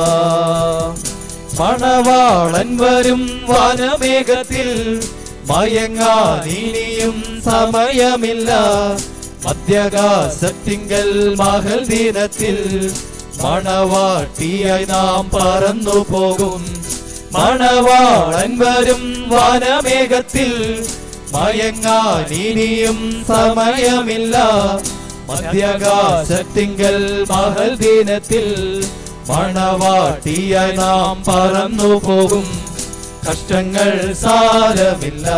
മണവാളൻ വരും വനമേഘത്തിൽ മയങ്ങാൻ ഇനിയും സമയമില്ല മധ്യകാശത്തിങ്കൽ മഹൽ ദിനത്തിൽ മണവാട്ടിയായി നാം പറന്നു പോകും മണവാളൻ വരും വനമേഘത്തിൽ മയങ്ങാൻ ഇനിയും സമയമില്ല മധ്യകാശത്തിങ്കൽ മഹൽ ദിനത്തിൽ മണവാട്ടിയായി നാം പറന്നു പോകും കഷ്ടങ്ങൾ സാരമില്ല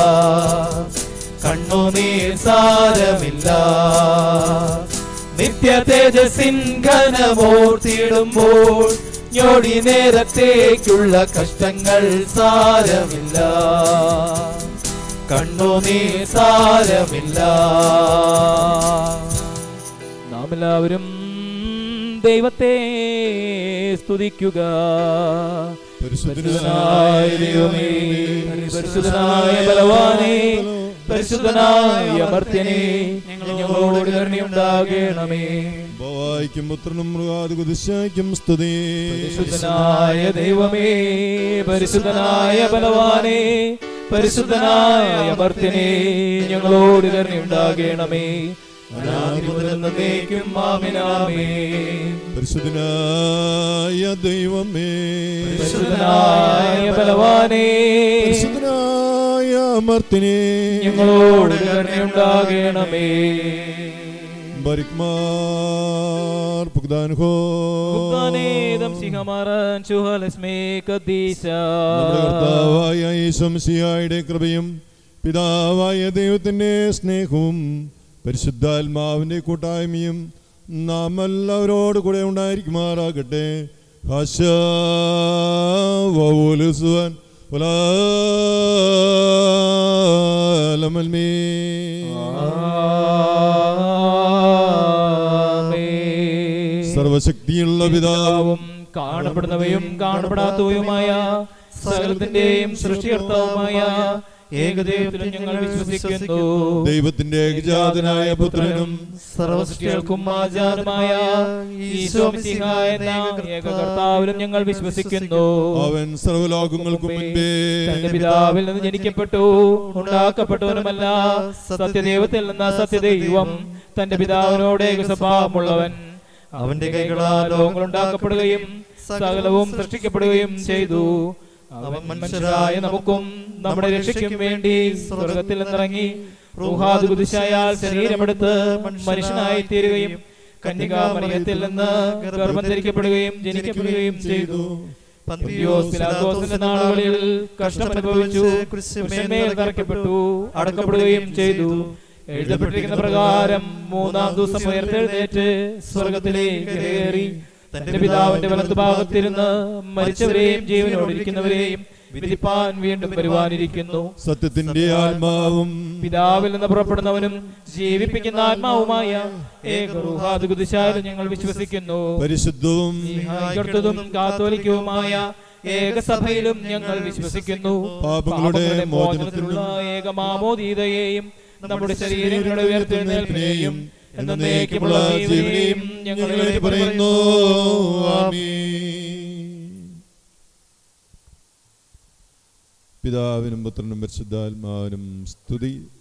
കണ്ണുനീർ സാരമില്ല നിത്യ തേജസ്സിൻ ഘനമോർത്തിടുമ്പോൾ ഞൊടി നേരത്തേക്കുള്ള കഷ്ടങ്ങൾ സാരമില്ല കണ്ണുനീർ സാരമില്ല നാം എല്ലാവരും ദൈവത്തെ സ്തുതിക്കുക പരിശുദ്ധനായ ദൈവമേ പരിശുദ്ധനായ ബലവാനേ പരിശുദ്ധനായ അമർത്യനേ ഞങ്ങളോട് കരുണയുണ്ടാകണമേ ബവായിക്കും പുത്രനും മൃഗാതി കുതിശായ്ക്കും സ്തുതി പരിശുദ്ധനായ ദൈവമേ പരിശുദ്ധനായ ബലവാനേ പരിശുദ്ധനായ അമർത്യനേ ഞങ്ങളോട് കരുണയുണ്ടാകണമേ അനാദിമുതലെന്നേക്കും ആമിനാമേ പരിശുദ്ധനായ ദൈവമേ പരിശുദ്ധനായ ബലവാനേ പരിശുദ്ധനായ അമർത്തിനെ ഞങ്ങളോട് കരുണയുണ്ടാകണമേ ബരിക്മാർ പുഗ്ദാൻഹോ ഉദ്ദാനേദം സിംഹമാറൻ ചുഹലസ്മേ കദീശ നമ്മുടെ കർത്താവായ ഈശംസിയായുടെ കൃപയും പിതാവായ ദൈവത്തിന്റെ സ്നേഹവും പരിശുദ്ധാത്മാവിന്റെ കൂട്ടായ്മയും നാം എല്ലാവരോട് കൂടെ ഉണ്ടായിരിക്കുമാറാകട്ടെ ഹശ വൗലുസുവൻ ഉലാലമൽമേ സർവശക്തിയുള്ള പിതാവും പിതാവും കാണപ്പെടുന്നവയും കാണപ്പെടാത്തവയുമായ സകലത്തിന്റെയും സൃഷ്ടികർത്താവുമായ ഏകദൈവത്തിലും ഞങ്ങൾ വിശ്വസിക്കുന്നു ദൈവത്തിന്റെ ഏകജാതനായ പുത്രനും സർവസൃഷ്ടികൾക്കും ആചാരമായ ഈശോ മിശിഹായ എന്ന ഏക കർത്താവിലും ഞങ്ങൾ വിശ്വസിക്കുന്നു അവൻ സർവ്വലോകങ്ങൾക്കും മുൻപേ തന്റെ പിതാവിൽ നിന്ന് ജനിക്കപ്പെട്ടു ഉണ്ടാക്കപ്പെട്ടവനുമല്ല സത്യദൈവത്തിൽ നിന്ന് സത്യദൈവം തന്റെ പിതാവിനോട് ഏകസ്വഭാവമുള്ളവൻ അവന്റെ കൈകളാൽ ലോകങ്ങൾ ഉണ്ടാക്കപ്പെടുകയും സകലവും സൃഷ്ടിക്കപ്പെടുകയും ചെയ്തു അവൻ മനുഷ്യരായ നമുക്കും നമ്മുടെ രക്ഷയ്ക്കും വേണ്ടി സ്വർഗത്തിൽ നിന്നിറങ്ങി റൂഹാദുകുതിശായാൽ ശരീരമെടുത്ത് മനുഷ്യനായി തീരുകയും കന്യകാമറിയത്തിൽ നിന്ന് ഗർഭം ധരിക്കപ്പെടുകയും ജനിക്കപ്പെടുകയും ചെയ്തു പന്തിയോസ് പിലാത്തോസിന്റെ നാളുകളിൽ കഷ്ടം അനുഭവിച്ചു കുരിശിന്മേൽ തറയ്ക്കപ്പെട്ടു അടക്കപ്പെടുകയും ചെയ്തു എഴുതപ്പെട്ടിരിക്കുന്ന പ്രകാരം മൂന്നാം ദിവസം ഉയർത്തെഴുന്നേറ്റ് സ്വർഗത്തിലേക്ക് കയറി തന്റെ പിതാവിന്റെ വലതുഭാഗത്തിരുന്ന് മരിച്ചവരെയും ജീവനോടിരിക്കുന്നവരെയും വിധിപ്പാൻ വീണ്ടും വരുവാനിരിക്കുന്നു സത്യത്തിന്റെ ആത്മാവും പിതാവിൽ നിന്ന് പുറപ്പെടുന്നവനും ജീവിപ്പിക്കുന്ന ആത്മാവുമായ ഏകറുഹാദുകുതിശാലും ഞങ്ങൾ വിശ്വസിക്കുന്നു പരിശുദ്ധവും ും കാത്തോലിക്കവുമായ ഏകസഭയിലും ഞങ്ങൾ വിശ്വസിക്കുന്നു പാപങ്ങളുടെ മോചനത്തിനുള്ള ഏകമാമോദീതയെയും നമ്മുടെ ശരീരങ്ങളുടെ ഉയർത്തെഴുന്നേൽപ്പിനെയും എന്നേക്കുമുള്ള ജീവനെയും ഞങ്ങൾ ഞങ്ങൾ പറയുന്നു ആമീൻ പിതാവിനും പുത്രനും പരിശുദ്ധാത്മാവിനും സ്തുതി